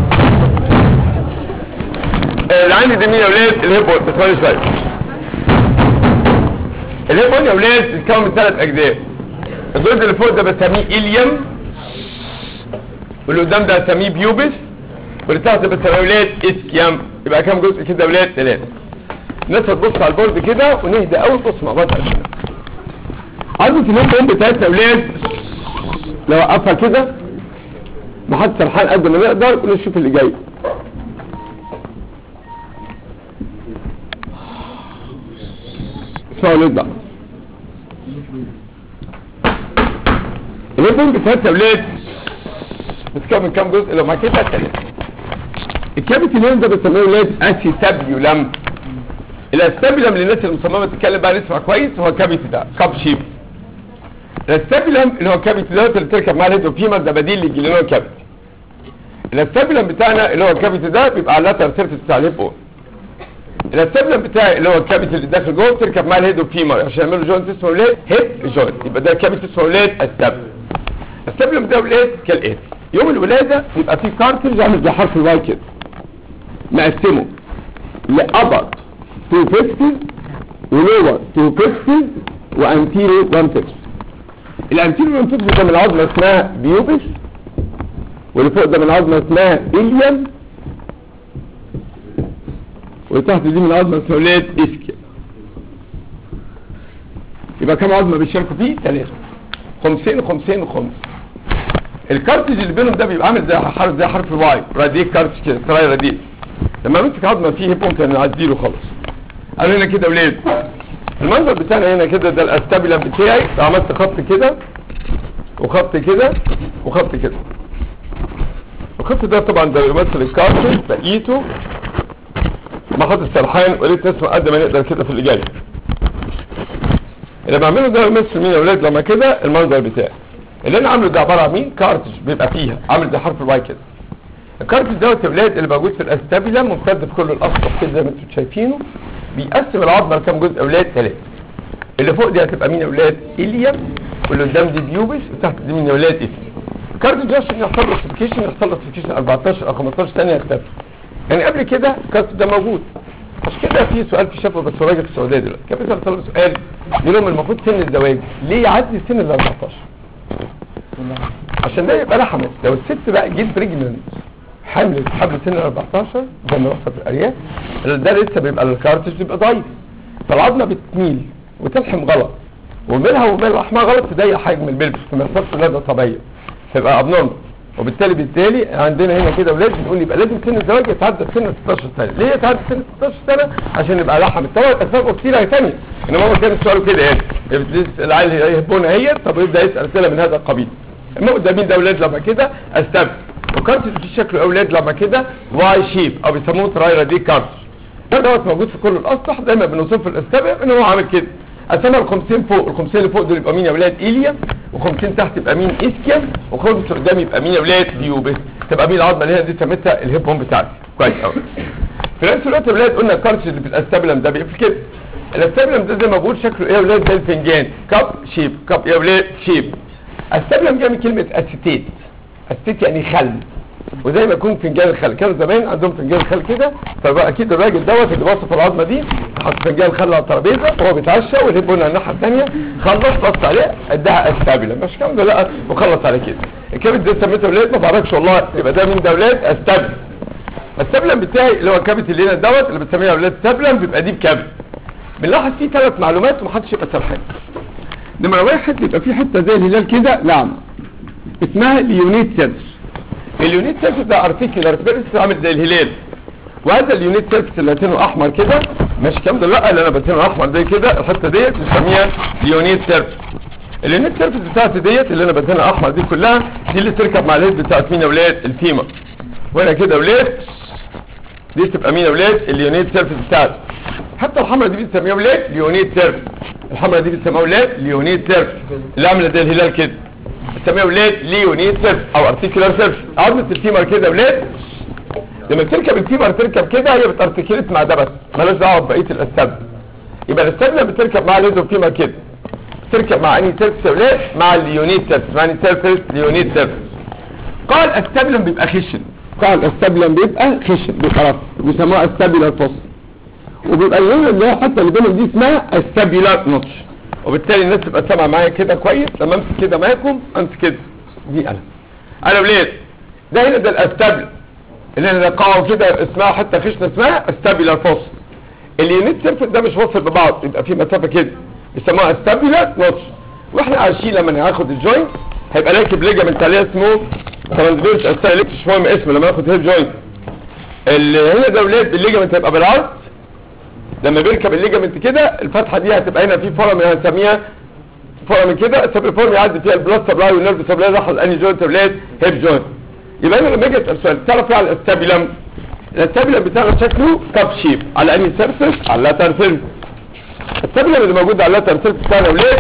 آه، اللي عندي دي مين يا ولاد الهيبون بتفرج شويه الهيبون يا ولاد بيتكون من ثلاث اجزاء الجزء اللي فوق ده بسميه إليم واللي قدام ده بسميه بيوبس واللي تحت بسميه ولاد اسكيام يبقى كام جزء كده يا ولاد ثلاثة الناس هتبص على البورد كده ونهدى قوي نبص مع بعض على كده عظمة الهيبون بتاعتنا يا ولاد لو وقفها كده ما حد سرحان قد ما نقدر ونشوف اللي جاي اسمعوا ولاد بقى الهيبون بتاعتنا يا ولاد بتتكون من كام جزء لو معاك كده ثلاثة الكابيتي نيم ده بنسميه ولاد اسيتابيولم الاستابيلم للناس اللي مصممه تتكلم بقى نسمع كويس هو الكابيتي ده كاب شيب الاستابيلم اللي هو الكابيتي ده اللي بتركب معاه الهيد وفيمر ده بديل للجلينو كابيتي الاستابيلم بتاعنا اللي هو الكابيتي ده بيبقى على اللاتر سيرفيس بتاع الهيب الاستابيلم بتاعي اللي هو الكابيتي اللي داخل جوه بتركب معاه الهيد وفيمر عشان يعملوا جوينت اسمه ولاد هيد جوينت يبقى ده كابيتي اسمه ولاد استابيلم السبلم ده ولاد كالاتي يوم الولاده بيبقى فيه كارترج عامل زي حرف الواي كده مقسمه لابر تو فيكسز ولور تو فيكسز وانتيرو وان فيكسز الانتيريور من فوق ده من عظمه اسمها بيوبس واللي فوق ده من عظمه اسمها اليم واللي تحت دي من عظمه اسمها ولاد اسكيا يبقى كم عظمه بيشاركوا فيه ثلاثه خمسين خمسين وخمس الكارتج اللي بينهم ده بيبقى عامل زي حرف زي حرف الواي راديك كارتج كده تراي راديك لما امسك عظمه فيه هيب ممكن نعديله خالص قالوا هنا كده ولاد المنظر بتاعنا هنا كده ده الاستابيلم بتاعي عملت خط كده وخط كده وخط كده الخط ده طبعا ده بيمثل الكارتج بقيته محط السرحان وليت نسمع قد ما نقدر كده في اللي جاي اللي بعمله ده بيمثل مين يا ولاد لما كده المنظر بتاعي اللي انا عامله ده عباره عن مين كارتج بيبقى فيها عامل زي حرف الواي كده الكارتج دوت يا ولاد اللي موجود في الاستابيلا ممتد في كل الاسطح كده زي ما انتم شايفينه بيقسم العظمه لكام جزء يا ولاد ثلاثه اللي فوق دي هتبقى مين يا ولاد اليم واللي قدام دي بيوبس وتحت دي مين يا ولاد اسم الكارتج ده عشان يحصل له سبيكيشن يحصل له سبيكيشن 14 او 15 ثانيه يختفي يعني قبل كده الكارتج ده موجود عشان كده في سؤال في شفوي بس راجل في السعوديه دلوقتي كان بيسال طلبه سؤال يقول لهم المفروض سن الزواج ليه يعدي سن ال 14 عشان ده يبقى رحمت لو الست بقى جيت بريجننت حملت حمل سن ال 14 زي ما بيحصل في الارياف ده لسه بيبقى الكارتج بيبقى ضعيف فالعظمه بتميل وتلحم غلط وميلها وميل لحمها غلط تضيق حجم البلبس فما يحصلش ولاده طبيعيه فيبقى ابنورمال وبالتالي بالتالي عندنا هنا كده ولاد بنقول يبقى لازم سن الزواج يتعدى سن 16 سنه ليه يتعدى سن 16 سنه عشان يبقى لحم طبعا اسباب كتير هي ثانيه انما هو كان السؤال كده يعني العيال يحبونها هي طب يبدا يسال اسئله من هذا القبيل اما قدامين ده اولاد لما كده استبد وكارت في شكله اولاد لما كده واي شيب او بيسموه ترايرا دي كارت ده دوت موجود في كل الاسطح دايما بنوصف في الاستبع ان هو عامل كده قسمها ال 50 فوق ال 50 اللي فوق دول يبقى مين يا ولاد ايليا و50 تحت يبقى مين اسكيم و50 قدام يبقى مين يا ولاد ديوبس تبقى مين العظمه اللي هي دي سميتها الهيب بوم بتاعتي كويس قوي في نفس الوقت يا ولاد قلنا الكارت اللي في الاستابلم ده بيبقى كده الاستابلم ده زي ما بقول شكله ايه يا ولاد زي الفنجان كاب شيب كاب يا ولاد شيب استابلم جاي من كلمه اسيتيت اسيتيت يعني خل وزي ما يكون فنجان الخل كانوا زمان عندهم فنجان الخل كده فبقى اكيد الراجل دوت اللي وصف العظمه دي حط فنجان الخل على الترابيزه وهو بيتعشى والهيب قلنا الناحيه الثانيه خلص بص عليه اداها استابله مش كام ده لا وخلص على كده الكبد ده سميته ولاد ما بعرفش والله يبقى ده مين ده ولاد استابل السبلم بتاعي اللي هو الكبد اللي هنا دوت اللي بنسميها ولاد سبلم بيبقى دي بكبد بنلاحظ فيه ثلاث معلومات ومحدش يبقى سرحان نمرة واحد يبقى في حته زي الهلال كده نعم اسمها اليونيت سيرفس اليونيت سيرفس ده ارتيكولار سيرفس عامل زي الهلال وهذا اليونيت سيرفس اللي لاتينه احمر كده مش كام ده لا اللي انا بتينه احمر ده كده الحته ديت بنسميها اليونيت سيرفس اليونيت سيرفس بتاعتي ديت اللي انا بتينها احمر دي كلها دي اللي تركب مع الهيد بتاعت مين يا ولاد الفيمر وهنا كده يا ولاد دي تبقى مين يا ولاد اليونيت سيرفس بتاعتي حتى الحمراء دي بنسميها ولاد ليونيت سيرفس الحمراء دي بنسميها ولاد ليونيت سيرفس اللي عامله زي الهلال كده بنسميها ولاد ليونيت سيرفس او ارتيكولار سيرفس عظمه الفيمر كده يا ولاد لما تركب الفيمر تركب كده هي بتارتيكلت مع ده بس مالهاش دعوه ببقيه الاستاب يبقى الاستاب لما بتركب مع الهيد والفيمر كده تركب مع اني سيرفس يا ولاد مع الليونيت سيرفس مع اني سيرفس ليونيت سيرفس قال استابلم بيبقى خشن قال استابلم بيبقى خشن بيبقى رف بيسموها استابيلار فوس وبيبقى اللون اللي هو حتى اللي بينهم دي اسمها استابيلار نوتش وبالتالي الناس تبقى سامعه معايا كده كويس لما امسك كده معاكم امسك كده دي قلم قلم ليه ده هنا ده الاستابل اللي هنا ده قاعه كده اسمها حتى خشنه اسمها استابيلار فوس اليونيت سيرفس ده مش واصل ببعض يبقى في مسافه كده بيسموها استابيلار نوتش واحنا عايشين لما ناخد الجوينت هيبقى راكب ليجامنت عليه اسمه ترانسفيرس استايلكت مش مهم اسمه لما ناخد هيب جوينت اللي هنا ده ولاد الليجامنت هيبقى بالعرض لما بيركب الليجامنت كده الفتحه دي هتبقى هنا في فورم هنسميها فورم كده سب فورم يعدي فيها البلاد سبلاي والنيرف سبلاي لاحظ انهي جوينت ولاد هيب جوينت يبقى انا لما اجي اسال سؤال تعرف ايه على الاستابيلم الاستابيلم بتاعنا شكله كاب شيب على انهي سيرفيس على اللاتر سيرفيس الاستابيلم اللي موجود على اللاتر سيرفيس بتاعنا ولاد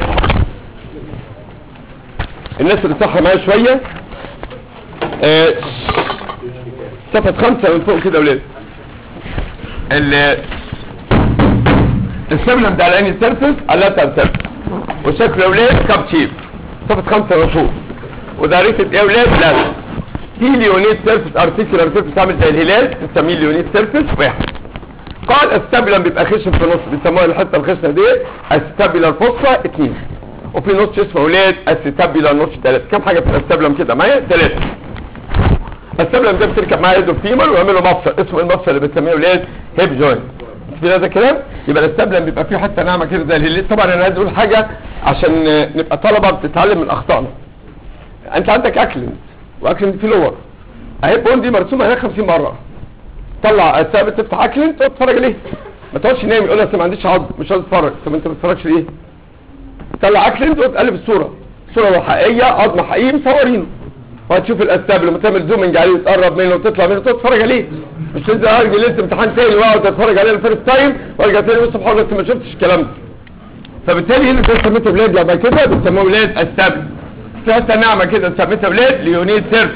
الناس اللي صح معايا شويه آه، صفحه خمسه من فوق كده ولاد ال السبلم ده على انهي سيرفيس على اللاتر سيرفيس وشكله يا ولاد كاب شيب صفحه خمسه من فوق وده ريتد ايه يا ولاد لا في ليونيت سيرفيس ارتيكولار سيرفيس عامل زي الهلال بنسميه ليونيت سيرفيس واحد قال الستابلم بيبقى خشن في النص بيسموها الحته الخشنه دي الستابيلار فوسفا اثنين وفي نوتش اسمه اولاد استابيلار نوتش ثلاثه كم حاجه في الاستابلم كده معايا ثلاثه السبلم ده بتركب معاه يد فيمر ويعملوا مفصل اسمه المفصل اللي بنسميه اولاد هيب جوينت في هذا الكلام يبقى الاستبلم بيبقى فيه حته ناعمه كده زي الهليل طبعا انا عايز اقول حاجه عشان آه، نبقى طلبه بتتعلم من اخطائنا انت عندك اكلنت واكلنت في لور اهي بون دي مرسومه هناك 50 مره طلع الثابت تفتح اكلنت وتتفرج عليه ما تقعدش نايم يقول لك ما عنديش عظم مش عايز اتفرج طب انت ما بتتفرجش ليه طلع اكلنت وتقلب الصوره صوره حقيقيه عظم حقيقي مصورينه وهتشوف الاستابل لما تعمل زومنج عليه وتقرب منه وتطلع منه تتفرج عليه مش تنزل ارجع ليله امتحان تاني واقعد اتفرج عليه الفيرست تايم وارجع تاني بص بحاجه انت ما شفتش الكلام ده فبالتالي هنا ده سميته ولاد لما كده بتسموه ولاد استابل في حته ناعمه كده سميتها ولاد ليونيد سيرف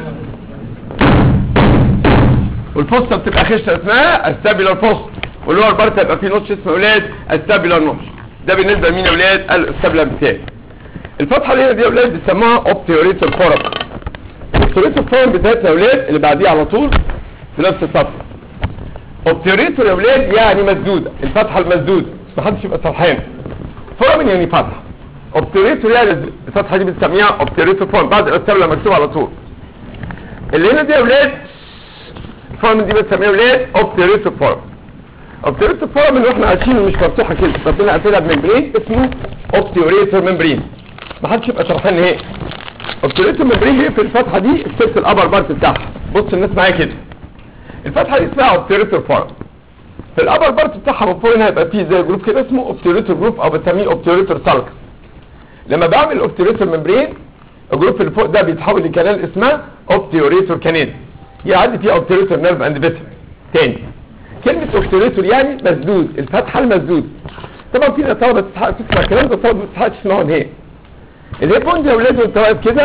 والفصه بتبقى خشنه اسمها استابيلار فص واللي هو البارت هيبقى فيه نوتش اسمه ولاد استابيلار نوتش ده بالنسبه لمين يا ولاد الاستابيلار بتاعي الفتحه اللي هنا دي يا ولاد بيسموها اوبتيوريتال فورم اوبتيوريتال فورم بتاعتها يا ولاد اللي بعديه على طول في نفس السطر اوبتيوريتور يا ولاد يعني مسدوده الفتحه المسدوده ما حدش يبقى سرحان فورم يعني فتحه اوبتيوريتور يعني الفتحه دي بنسميها اوبتيوريتور فورم بعد الاستابيلار مكتوب على طول اللي هنا دي يا ولاد الفورم دي بنسميها ولاد اوبتيوريتور فورم اوبتيوريتور فورم اللي احنا عايشينه مش مفتوحه كده ربنا قافلها بممبرين اسمه اوبتيوريتور ممبرين ما حدش يبقى شرحان نهائي اوبتيوريتور ممبرين هي في الفتحه دي السبت الابر بارت بتاعها بص الناس معايا كده الفتحه دي اسمها اوبتيوريتور فورم في الابر بارت بتاعها من فوق هنا هيبقى فيه زي جروب كده اسمه اوبتيوريتور جروب او بنسميه اوبتيوريتور سالكس لما بعمل الاوبتيوريتور ممبرين الجروب اللي فوق ده بيتحول لكنال اسمها اوبتيوريتور كانال يعدي فيه اوبتيوريتور نيرف اند فيتر تاني كلمة اوبتيوريتور يعني مسدود الفتحة المسدود طبعا في طلبة تستحق تسمع الكلام ده طلبة ما تستحقش تسمعه نهائي الهيب بوند يا ولاد وانت واقف كده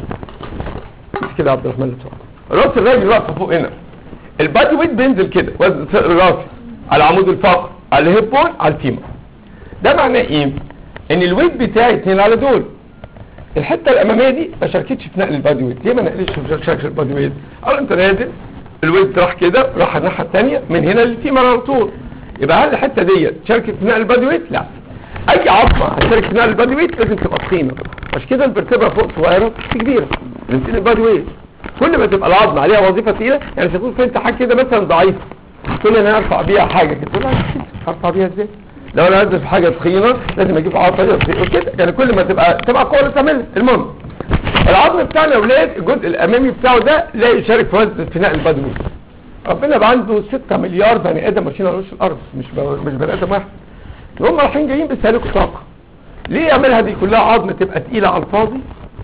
كده يا عبد الرحمن اللي بتوع. راس الراجل واقفه فوق هنا البادي ويت بينزل كده وزن الراس على عمود الفقر على الهيب بون على الفيمر ده معناه ايه ان الويت بتاعي اتنين على دول الحته الاماميه دي ما شاركتش في نقل البادي ويت ليه ما نقلتش في شاركش البادي ويت قال انت نازل الويت راح كده راح الناحيه الثانيه من هنا للفيمر على طول يبقى هل الحته ديت شاركت في نقل البادي ويت لا اي عظمه هتشارك في نقل البادي ويت لازم تبقى تخينه مش كده الفرتبره فوق صغيره في كبيره بنسيل البادي ويت كل ما تبقى العظمه عليها وظيفه ثقيله يعني مش هتكون في انت حاجه كده مثلا ضعيفه تقول انا ارفع بيها حاجه كده تقول لا ارفع بيها ازاي لو انا هدف حاجه تخينه لازم اجيب عضله كده يعني كل ما تبقى تبقى قوه تعملها المهم العظم بتاعنا يا اولاد الجزء الامامي بتاعه ده لا يشارك في وزن في نقل البادي ويت ربنا بقى عنده 6 مليار بني ادم ماشيين على وش الارض مش ب- مش بني ادم واحد هم رايحين جايين بيستهلكوا طاقه ليه يعملها دي كلها عظم تبقى تقيله على الفاضي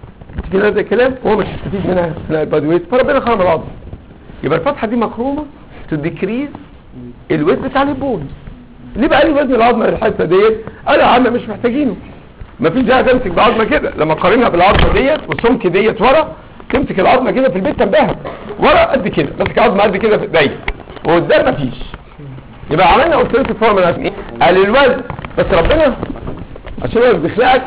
في هذا الكلام وهو مش هيستفيد منها اثناء البادي ويت فربنا خرم العظم يبقى الفتحه دي مخرومه تديكريز الوزن بتاع البون ليه بقى لي وزن العظمه الحته ديت قال يا عم مش محتاجينه مفيش داعي تمسك بعظمه كده لما قارنها بالعظمه ديت والسمك ديت ورا تمسك العظمه كده في البيت تنبهها ورا قد كده ماسك عظمه قد كده في ايديا وقدام مفيش يبقى عملنا اوبتريتيف فورمولا عشان ايه؟ قال الوزن بس ربنا عشان هو بيخلقك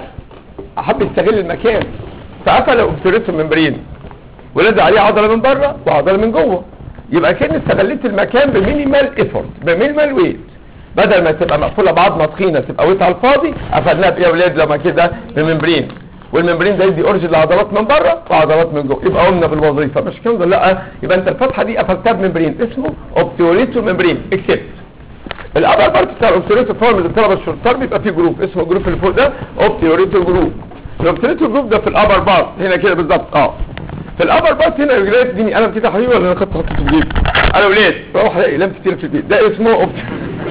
احب يستغل المكان فقفل اوبتريتيف ممبرين ولاد عليه عضله من بره وعضله من جوه يبقى كان استغليت المكان بمينيمال ايفورت بمينيمال ويت بدل ما تبقى مقفوله بعظمه تخينه تبقى ويت على الفاضي قفلناها بايه يا ولاد لما كده بممبرين والممبرين ده يدي اورجن لعضلات من بره وعضلات من جوه يبقى قمنا بالوظيفه مش كده لا يبقى انت الفتحه دي قفلتها بممبرين اسمه اوبتيوريتو ممبرين اكسبت الابر بارت بتاع الاوبتيوريتو فورم اللي الطلبه الشرطار بيبقى فيه جروب اسمه الجروب اللي فوق ده اوبتيوريتو جروب الاوبتيوريتو جروب ده في الابر بارت هنا كده بالظبط اه في الابر بارت هنا يا ولاد اديني قلم كده يا حبيبي ولا انا خدت حطيته في جيبي انا ولاد بروح الاقي اقلام كتير في البيت ده اسمه اوبتيوريتو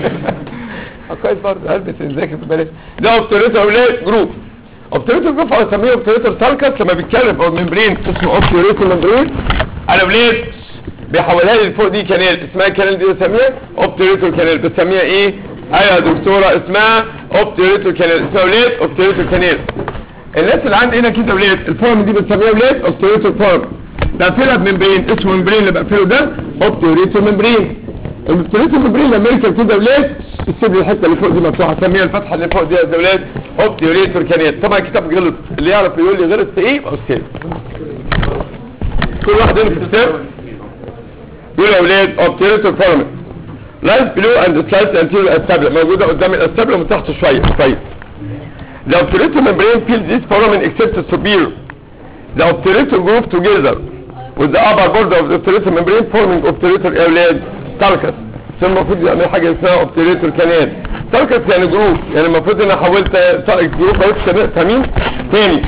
كويس برضه البس نذاكر ببلاش ده اوبتيوريتو يا ولاد جروب اوبتيوريتو جروب او اسميه اوبتيوريتو سالكس لما بيتكلم او ممبرين اسمه اوبتيوريتو ممبرين انا ولاد بيحولها لي لفوق دي كانال اسمها الكانال دي بسميها اوبتيوريتو كانال بسميها ايه ايوه يا دكتوره اسمها اوبتيوريتو كانال اسمها ولاد اوبتيوريتو كانال الناس اللي عندي هنا كده ولاد الفورم دي بنسميها ولاد اوبتيوريتو فورم بقفلها بممبرين اسمه ممبرين اللي بقفله ده اوبتيوريتو ممبرين الاوبتيوريتو ممبرين لما يركب كده ولاد يسيب لي الحته اللي فوق دي مفتوحه اسميها الفتحه اللي فوق دي يا ولاد اوبتيوريتور كانال طبعا الكتاب غلط اللي يعرف يقول لي غلط في ايه يبقى استاذ كل واحد هنا في الكتاب يقول يا ولاد اوبتيوريتور فورم لايف بلو اند سلايس انتيريور استابل موجوده قدام الاستابل ومن تحت شويه طيب The obturator membrane fills this foramen except the superior. The obturator group together with the upper border of the obturator membrane forming obturator اولاد تالكس ثم المفروض يعمل حاجه اسمها obturator canal تالكس يعني جروب يعني المفروض ان انا حولت جروب بس فاهمين تاني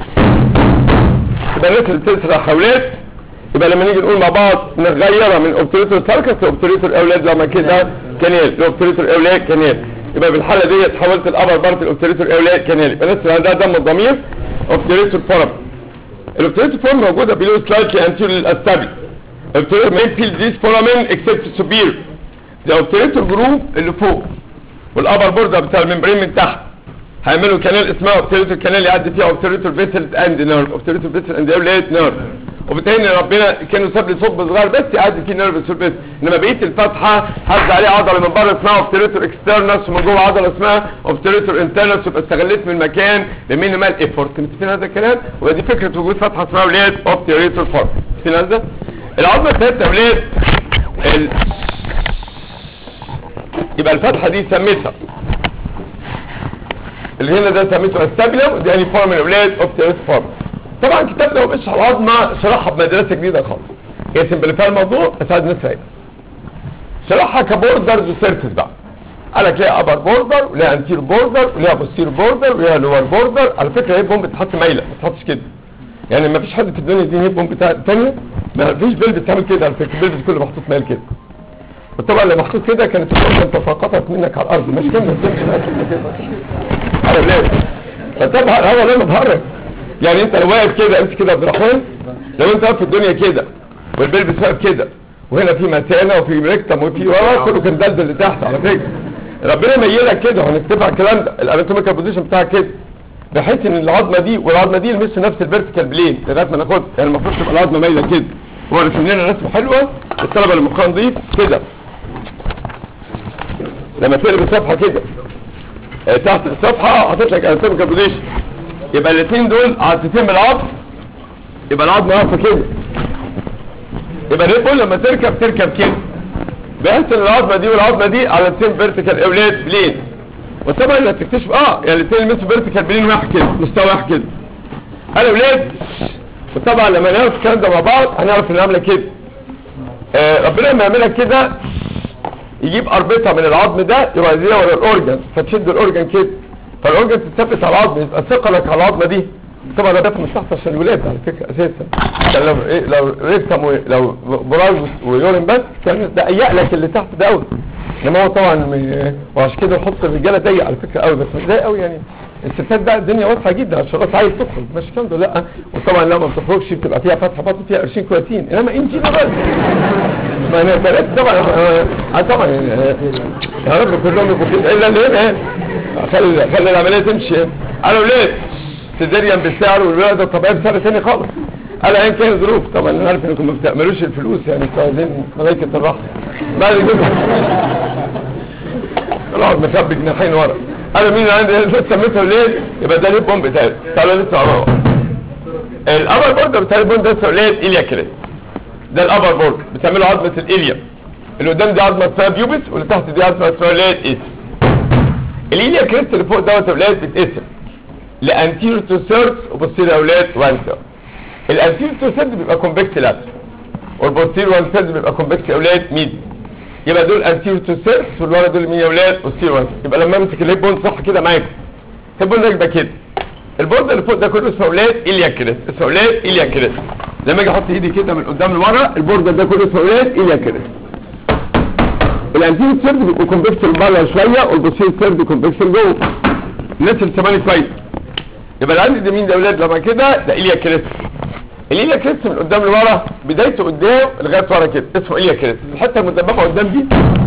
يبقى الناس اللي بتسرح اولاد يبقى لما نيجي نقول مع بعض نغيرها من اوبتريتور ساركس لاوبتريتور اولاد لما كده كانال لاوبتريتور اولاد كانال يبقى بالحاله دي حولت الابر بارت الاوبتريتور اولاد كانال يبقى الناس اللي عندها دم الضمير اوبتريتور فورم الاوبتريتور فورم موجوده بيلو سلايتلي انتيريور للاستابل اوبتريتور مين فيل ذيس فورامين اكسبت سوبير ده اوبتريتور جروب اللي فوق والابر بوردر بتاع الممبرين من تحت هيعملوا كانال اسمها اوبتريتور كانال يعدي فيها اوبتريتور فيسل اند نيرف اوبتريتور فيسل اند اولاد نيرف وبالتالي ربنا كانوا ساب لي ثقب صغير بس يعدي فيه نيرف سيرفيس انما بقيه الفتحه هز عليه عضله من بره اسمها اوبتريتور اكسترنس ومن جوه عضله اسمها اوبتريتور انترنس يبقى استغليت من المكان بمينيمال ايفورت متفقين هذا الكلام ودي فكره وجود فتحه اسمها اولاد اوبتريتور فورم متفقين هذا العظمه الثالثه اولاد ال... يبقى الفتحه دي سميتها اللي هنا ده سميته استابلم ودي يعني فورم من اولاد اوبتريتور فورم طبعا كتاب لو بيشرح العظمه شرحها بمدرسه جديده خالص هي سمبليفاي الموضوع بس عايز الناس فاهمه شرحها كبوردرز وسيرفيس بقى قال لك ليها ابر بوردر وليها انتير بوردر وليها بوستير بوردر وليها لور بوردر على فكره هي بومب بتتحط مايله ما تتحطش كده يعني ما فيش حد في الدنيا دي هي بومب بتاع ثانيه ما فيش بيلبس تعمل كده على فكره البيلبس كله محطوط مايل كده وطبعا لو محطوط كده كانت البومب تساقطت منك على الارض مش كده على ليه فطبعا هو لما بهرج يعني انت لو واقف كده امسك كده عبد الرحمن لو انت واقف في الدنيا كده والبلبس واقف كده وهنا في متانه وفي ريكتم وفي ورا كله كان دلدل لتحت على فكره ربنا ميلك كده وهنكتب على الكلام ده الاناتوميكال بوزيشن بتاعك كده بحيث ان العظمه دي والعظمه دي يلمس نفس الفيرتيكال بلين لغايه ما ناخدها يعني المفروض تبقى العظمه مايله كده هو رسم لنا رسمه حلوه الطلبه اللي مخها نضيف كده لما تقلب الصفحه كده اه تحت الصفحه حاطط لك اناتوميكال بوزيشن يبقى الاثنين دول عضتين من العظم يبقى العظم واقفه كده يبقى الريبول لما تركب تركب كده بحيث ان العظمه دي والعظمه دي على الاثنين فيرتيكال اولاد بلين وطبعا اللي هتكتشف اه يعني الاثنين يلمسوا فيرتيكال بلين واحد كده مستوى واحد كده انا اولاد وطبعا لما نعرف الكلام ده مع بعض هنعرف ان عامله كده آه ربنا لما يعملها كده يجيب اربطه من العظم ده يوازيها ورا الاورجن فتشد الاورجن كده فالاورجن تتثبت على العظم يبقى ثقلك على العظمه دي طبعا ده من تحت عشان الولاد على فكره اساسا يعني لو إيه لو ريكتم و- لو براز ويورين بس كان ده ضيق لك اللي تحت ده قوي انما هو طبعا م- وعشان كده يحط الرجاله ضيق على فكره قوي بس مش ضيق قوي يعني الستات ده الدنيا واسعه جدا عشان راس عايز تخرج مش الكلام ده لا وطبعا لما ما بتخرجش بتبقى فيها فتحه بطن فيها قرشين كويسين انما انت بس ما انا بنات طبعا آه، آه، طبعا آه، يا رب كلهم يبقوا كده الا اللي هنا يعني. خلي خلي العمليه تمشي انا ولاد سيزيريان بالسعر والولاده الطبيعيه بسعر تاني خالص قال ايا كان الظروف طبعا انا عارف انكم ما بتعملوش الفلوس يعني انتوا عايزين ملائكه الرحمه بعد كده الواحد مخبي جناحين ورا انا مين اللي عندي سميته ليه يبقى ده ليه بومب بتاعي تعالوا لسه ورا الابر بورد بتاع البومب ده اسمه ليه اليا كريس ده الابر بورد بتعمله عظمه الاليا اللي قدام دي عظمه اسمها بيوبس واللي تحت دي عظمه اسمها ليه اس الاليا كريس اللي فوق دوت اولاد بتتقسم لانتيرو تو سيرد وبوستيريور اولاد وان سيرد الانتيرو تو سيرد بيبقى كونفكس لاتر والبوستيريور وان سيرد بيبقى كونفكس اولاد ميد يبقى دول انتيرو تو سيرد والورا دول مين يا اولاد بوستيريور وان سيرد يبقى لما امسك الهيب بون صح كده معاكم الهيب بون راكبه كده البورد اللي فوق ده كله اسمه اولاد اليا كريس اسمه اولاد اليا كريس لما اجي احط ايدي كده من قدام لورا البورد ده كله اسمه اولاد اليا كريس الانتيرو سيرد بيبقوا كونفكس لبره شويه والبوستيريور سيرد كونفكس لجوه الناس اللي سامعني كويس يبقى اللي عندي ده مين ده اولاد لما كده ده ايليا كريس الايليا كريس من قدام لورا بدايته قدام لغايه ورا كده اسمه ايليا كريس الحته المدببه قدام دي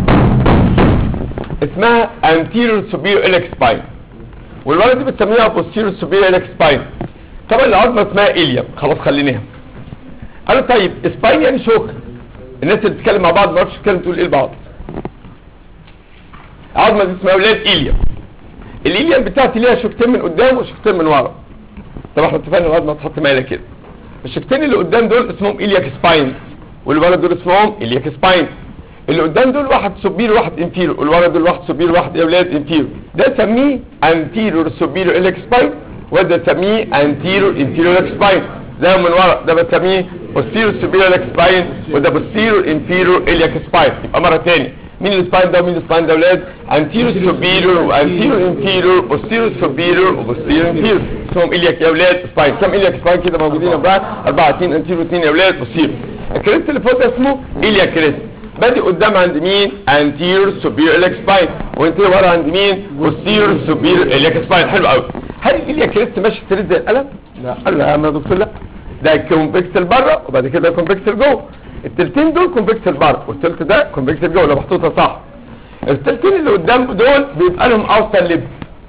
اسمها anterior superior iliac spine والورا دي بتسميها posterior superior iliac spine طبعا العظمه اسمها ايليا خلاص خليناها قالوا طيب سباين يعني شوك الناس اللي بتتكلم مع بعض ما اعرفش تتكلم تقول ايه لبعض العظمه دي اسمها اولاد ايليا الإليا بتاعتي ليها شوكتين من قدام وشوكتين من ورا طبعا احنا اتفقنا لغايه ما تحط مايله كده الشوكتين اللي قدام دول اسمهم إلياك سباين واللي ورا دول اسمهم إلياك سباين اللي قدام دول واحد سوبير وواحد انفيرو واللي ورا دول واحد سوبير وواحد يا ولاد انفيرو ده سميه انتيرور سوبيرو اليك سباين وده سميه انتيرور انفيرو اليك سباين ده من ورا ده بسميه posterior superior اليك سباين وده posterior inferior اليك سباين يبقى مره تاني مين السباين ده ومين السباين ده يا ولاد anterior superior وانتيرور inferior posterior superior وposterior inferior اسمهم اليك يا ولاد سباين كم اليك سباين كده موجودين يا بعض 4 2 انتيرور 2 يا ولاد posterior الكريست اللي فوق ده اسمه اليك كريست بادئ قدام عند مين anterior superior iliac spine وانت ورا عند مين posterior superior iliac spine حلو قوي هل الالياك كريست ماشي ستريت زي القلم لا قال لا يا عم يا دكتور لا ده كونفكسل بره وبعد كده كونفكسل جوه التلتين دول كونفكسل بره والتلت ده كونفكسل جوه لو محطوطه صح التلتين اللي قدام دول بيبقى لهم اوتر ليب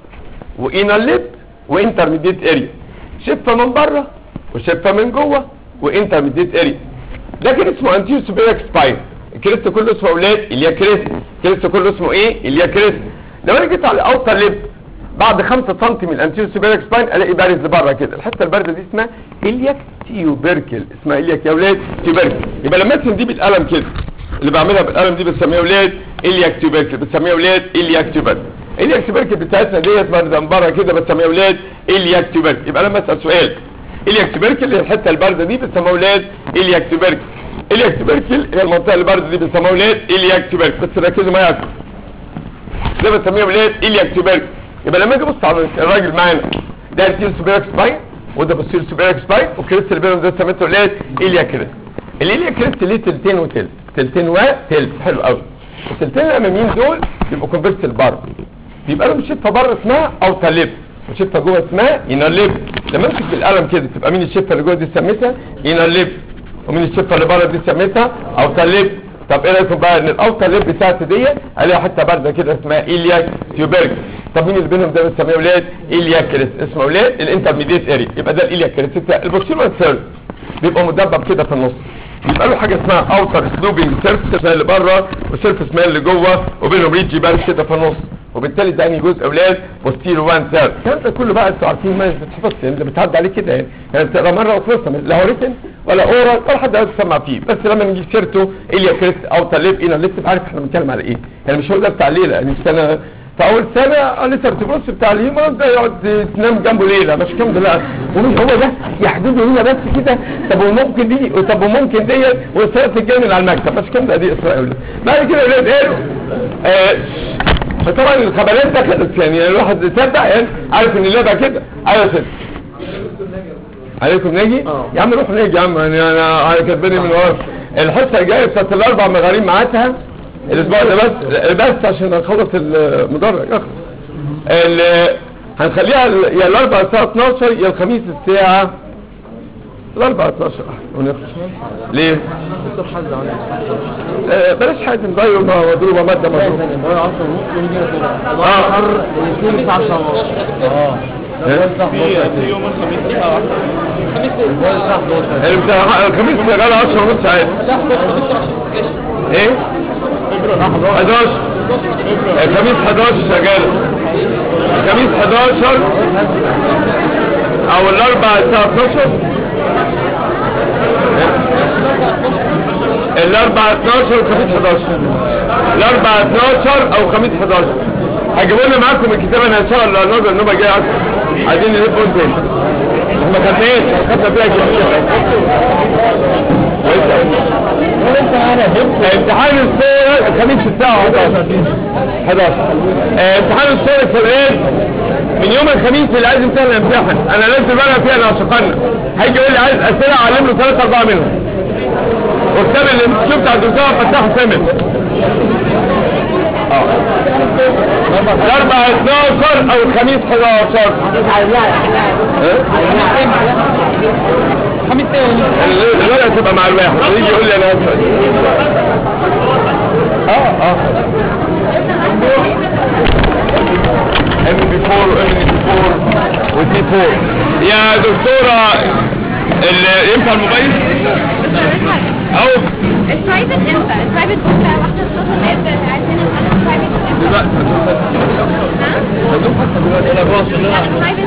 وانر ليب وانترميديت اريا شفه من بره وشفه من جوه وانترميديت اريا لكن اسمه انتيو سوبيريك سباين الكريست كله اسمه اولاد اليا كريست الكريست كله اسمه ايه اليا كريست لو انا جيت على الاوتر ليب بعد 5 سم من الانتيو سوبيريك سباين الاقي بارز لبره كده الحته البارده دي اسمها الياك تيوبركل اسمها الياك يا اولاد تيوبركل يبقى لما ارسم دي بالقلم كده اللي بعملها بالقلم دي بسميها اولاد الياك تيوبركل بسميها اولاد الياك تيوبركل الياك تيوبركل بتاعتنا ديت بارده من بره كده بسميها اولاد الياك تيوبركل يبقى لما اسال سؤال الياك تيوبركل اللي هي الحته البارده دي بسميها اولاد الياك تيوبركل الياك تيوبركل هي المنطقه البارده دي بسميها اولاد الياك تيوبركل بس ركزوا معايا أكتر. ده بسميه ولاد الياك تيوبركل يبقى لما اجي ابص على الراجل معانا ده التيل سوبيرك سباين وده بصير سوبيرك سباين والكريست اللي بينهم ده سميته ولاد الياك كريست الالياك كريست ليه تلتين وتلت تلتين وتلت حلو قوي التلتين الاماميين دول بيبقوا كونفرس بره بيبقى لهم شفه بره اسمها اوتر ليب وشفه جوه اسمها انر ليب لما امسك بالقلم كده تبقى مين الشفه اللي جوه دي سميتها انر ليب ومين الشفه اللي بره دي سميتها اوتر ليب طب ايه رايكم بقى ان الاوتر ليب بتاعتي دي عليها حته بارده كده اسمها الياك تيوبرك طب مين اللي بينهم ده بنسميه ولاد الياك كريس اسمه ولاد الانترميديت اري يبقى ده الالياك كريس البوستيريور ثيرد بيبقى مدبب كده في النص يبقى له حاجه اسمها اوتر سلوبنج سيرفيس اللي بره وسيرفيس مان اللي جوه وبينهم ريدج بارد كده في النص وبالتالي ده انهي جزء اولاد بوستيريور وان ثيرد الكلام ده كله بقى انتوا عارفين ما بتحفظش يعني ده بتعدي عليه كده يعني يعني بتقرا مره وخلصنا لا هو ريتن ولا اورال ولا حد عايز يسمع فيه بس لما نجيب سيرته اليا كريست اوتر ليب انر ليب تبقى عارف احنا بنتكلم على ايه يعني مش هو ده بتاع الليله يعني في سنه في اول سنه قال لي سيرتبروس بتاع الهيومن ده يقعد تنام جنبه ليله مش كام ده لا ومش هو ده يحدده هنا بس كده طب وممكن دي طب وممكن ديت والسنه تتجنن على المكتب مش كام ده دي اسرائيل بعد كده ولاد قالوا آه فطبعا الخبرات ده كانت يعني الواحد يصدق يعني عارف ان اللعبه كده ايوه كده عليكم ناجي اه. يا عم روح ناجي يا عم يعني انا انا كاتبني من ورا الحصه الجايه بتاعت الاربع مغارين معاتها الاسبوع ده بس بس عشان نخلص المدرج اخر ال- هنخليها ال- يا الاربع الساعه 12 يا الخميس الساعه الاربع 12 ونخلص ليه؟ دكتور حد عندي آه، بلاش حاجه نغير مضروبه ماده مضروبه هو 10 ونص ونيجي اه. 11 2 الساعه 10 ونص اه إيه؟ في يوم الخميس الساعة 1 الساعه 11 الامتحان- الخميس شغال 10 ونص عادي ايه 11 الخميس 11 شغال الخميس 11 او الاربع الساعه 12 الاربع 12 والخميس 11 الاربع 12 او الخميس 11 هجيبوا لنا معاكم الكتابه انا ان شاء الله النهارده النوبه الجايه اكتر عايزين نجيب بون تاني ما خدناش خدنا فيها كده امتحان الصور الخميس الساعة 11 11 آه، امتحان الصور في العيد من يوم الخميس اللي عايز يمتحن يمتحن انا لازم بقى فيها ناشقنا هيجي يقول لي عايز اسئله اعلم له ثلاثة اربعة منهم وكتاب الانستيتيوت بتاع الدكتور فتاح سامر اه الاربع 12 او الخميس 11 خميس الورقه تبقى مع الواحد يجي يقول لي انا هسأل. اه اه ام بي 4 وام بي 4 وتي 4 يا دكتوره ال- ينفع الموبايل او البرايفت امتى؟ البرايفت بكره واحدة 12 لاب عايزين نخلص برايفت امتى؟ دلوقتي ها؟ دلوقتي لا البرايفت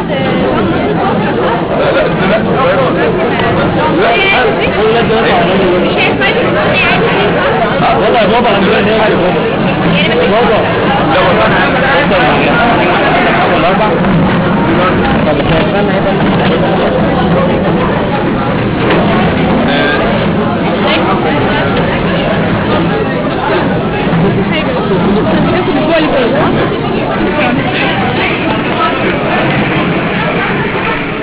لا لا مش هي برايفت ايه عايز عليه صح؟ والله بابا عندنا هنا يعني مفيش بابا ده والله الاربع طب استنى هيبقى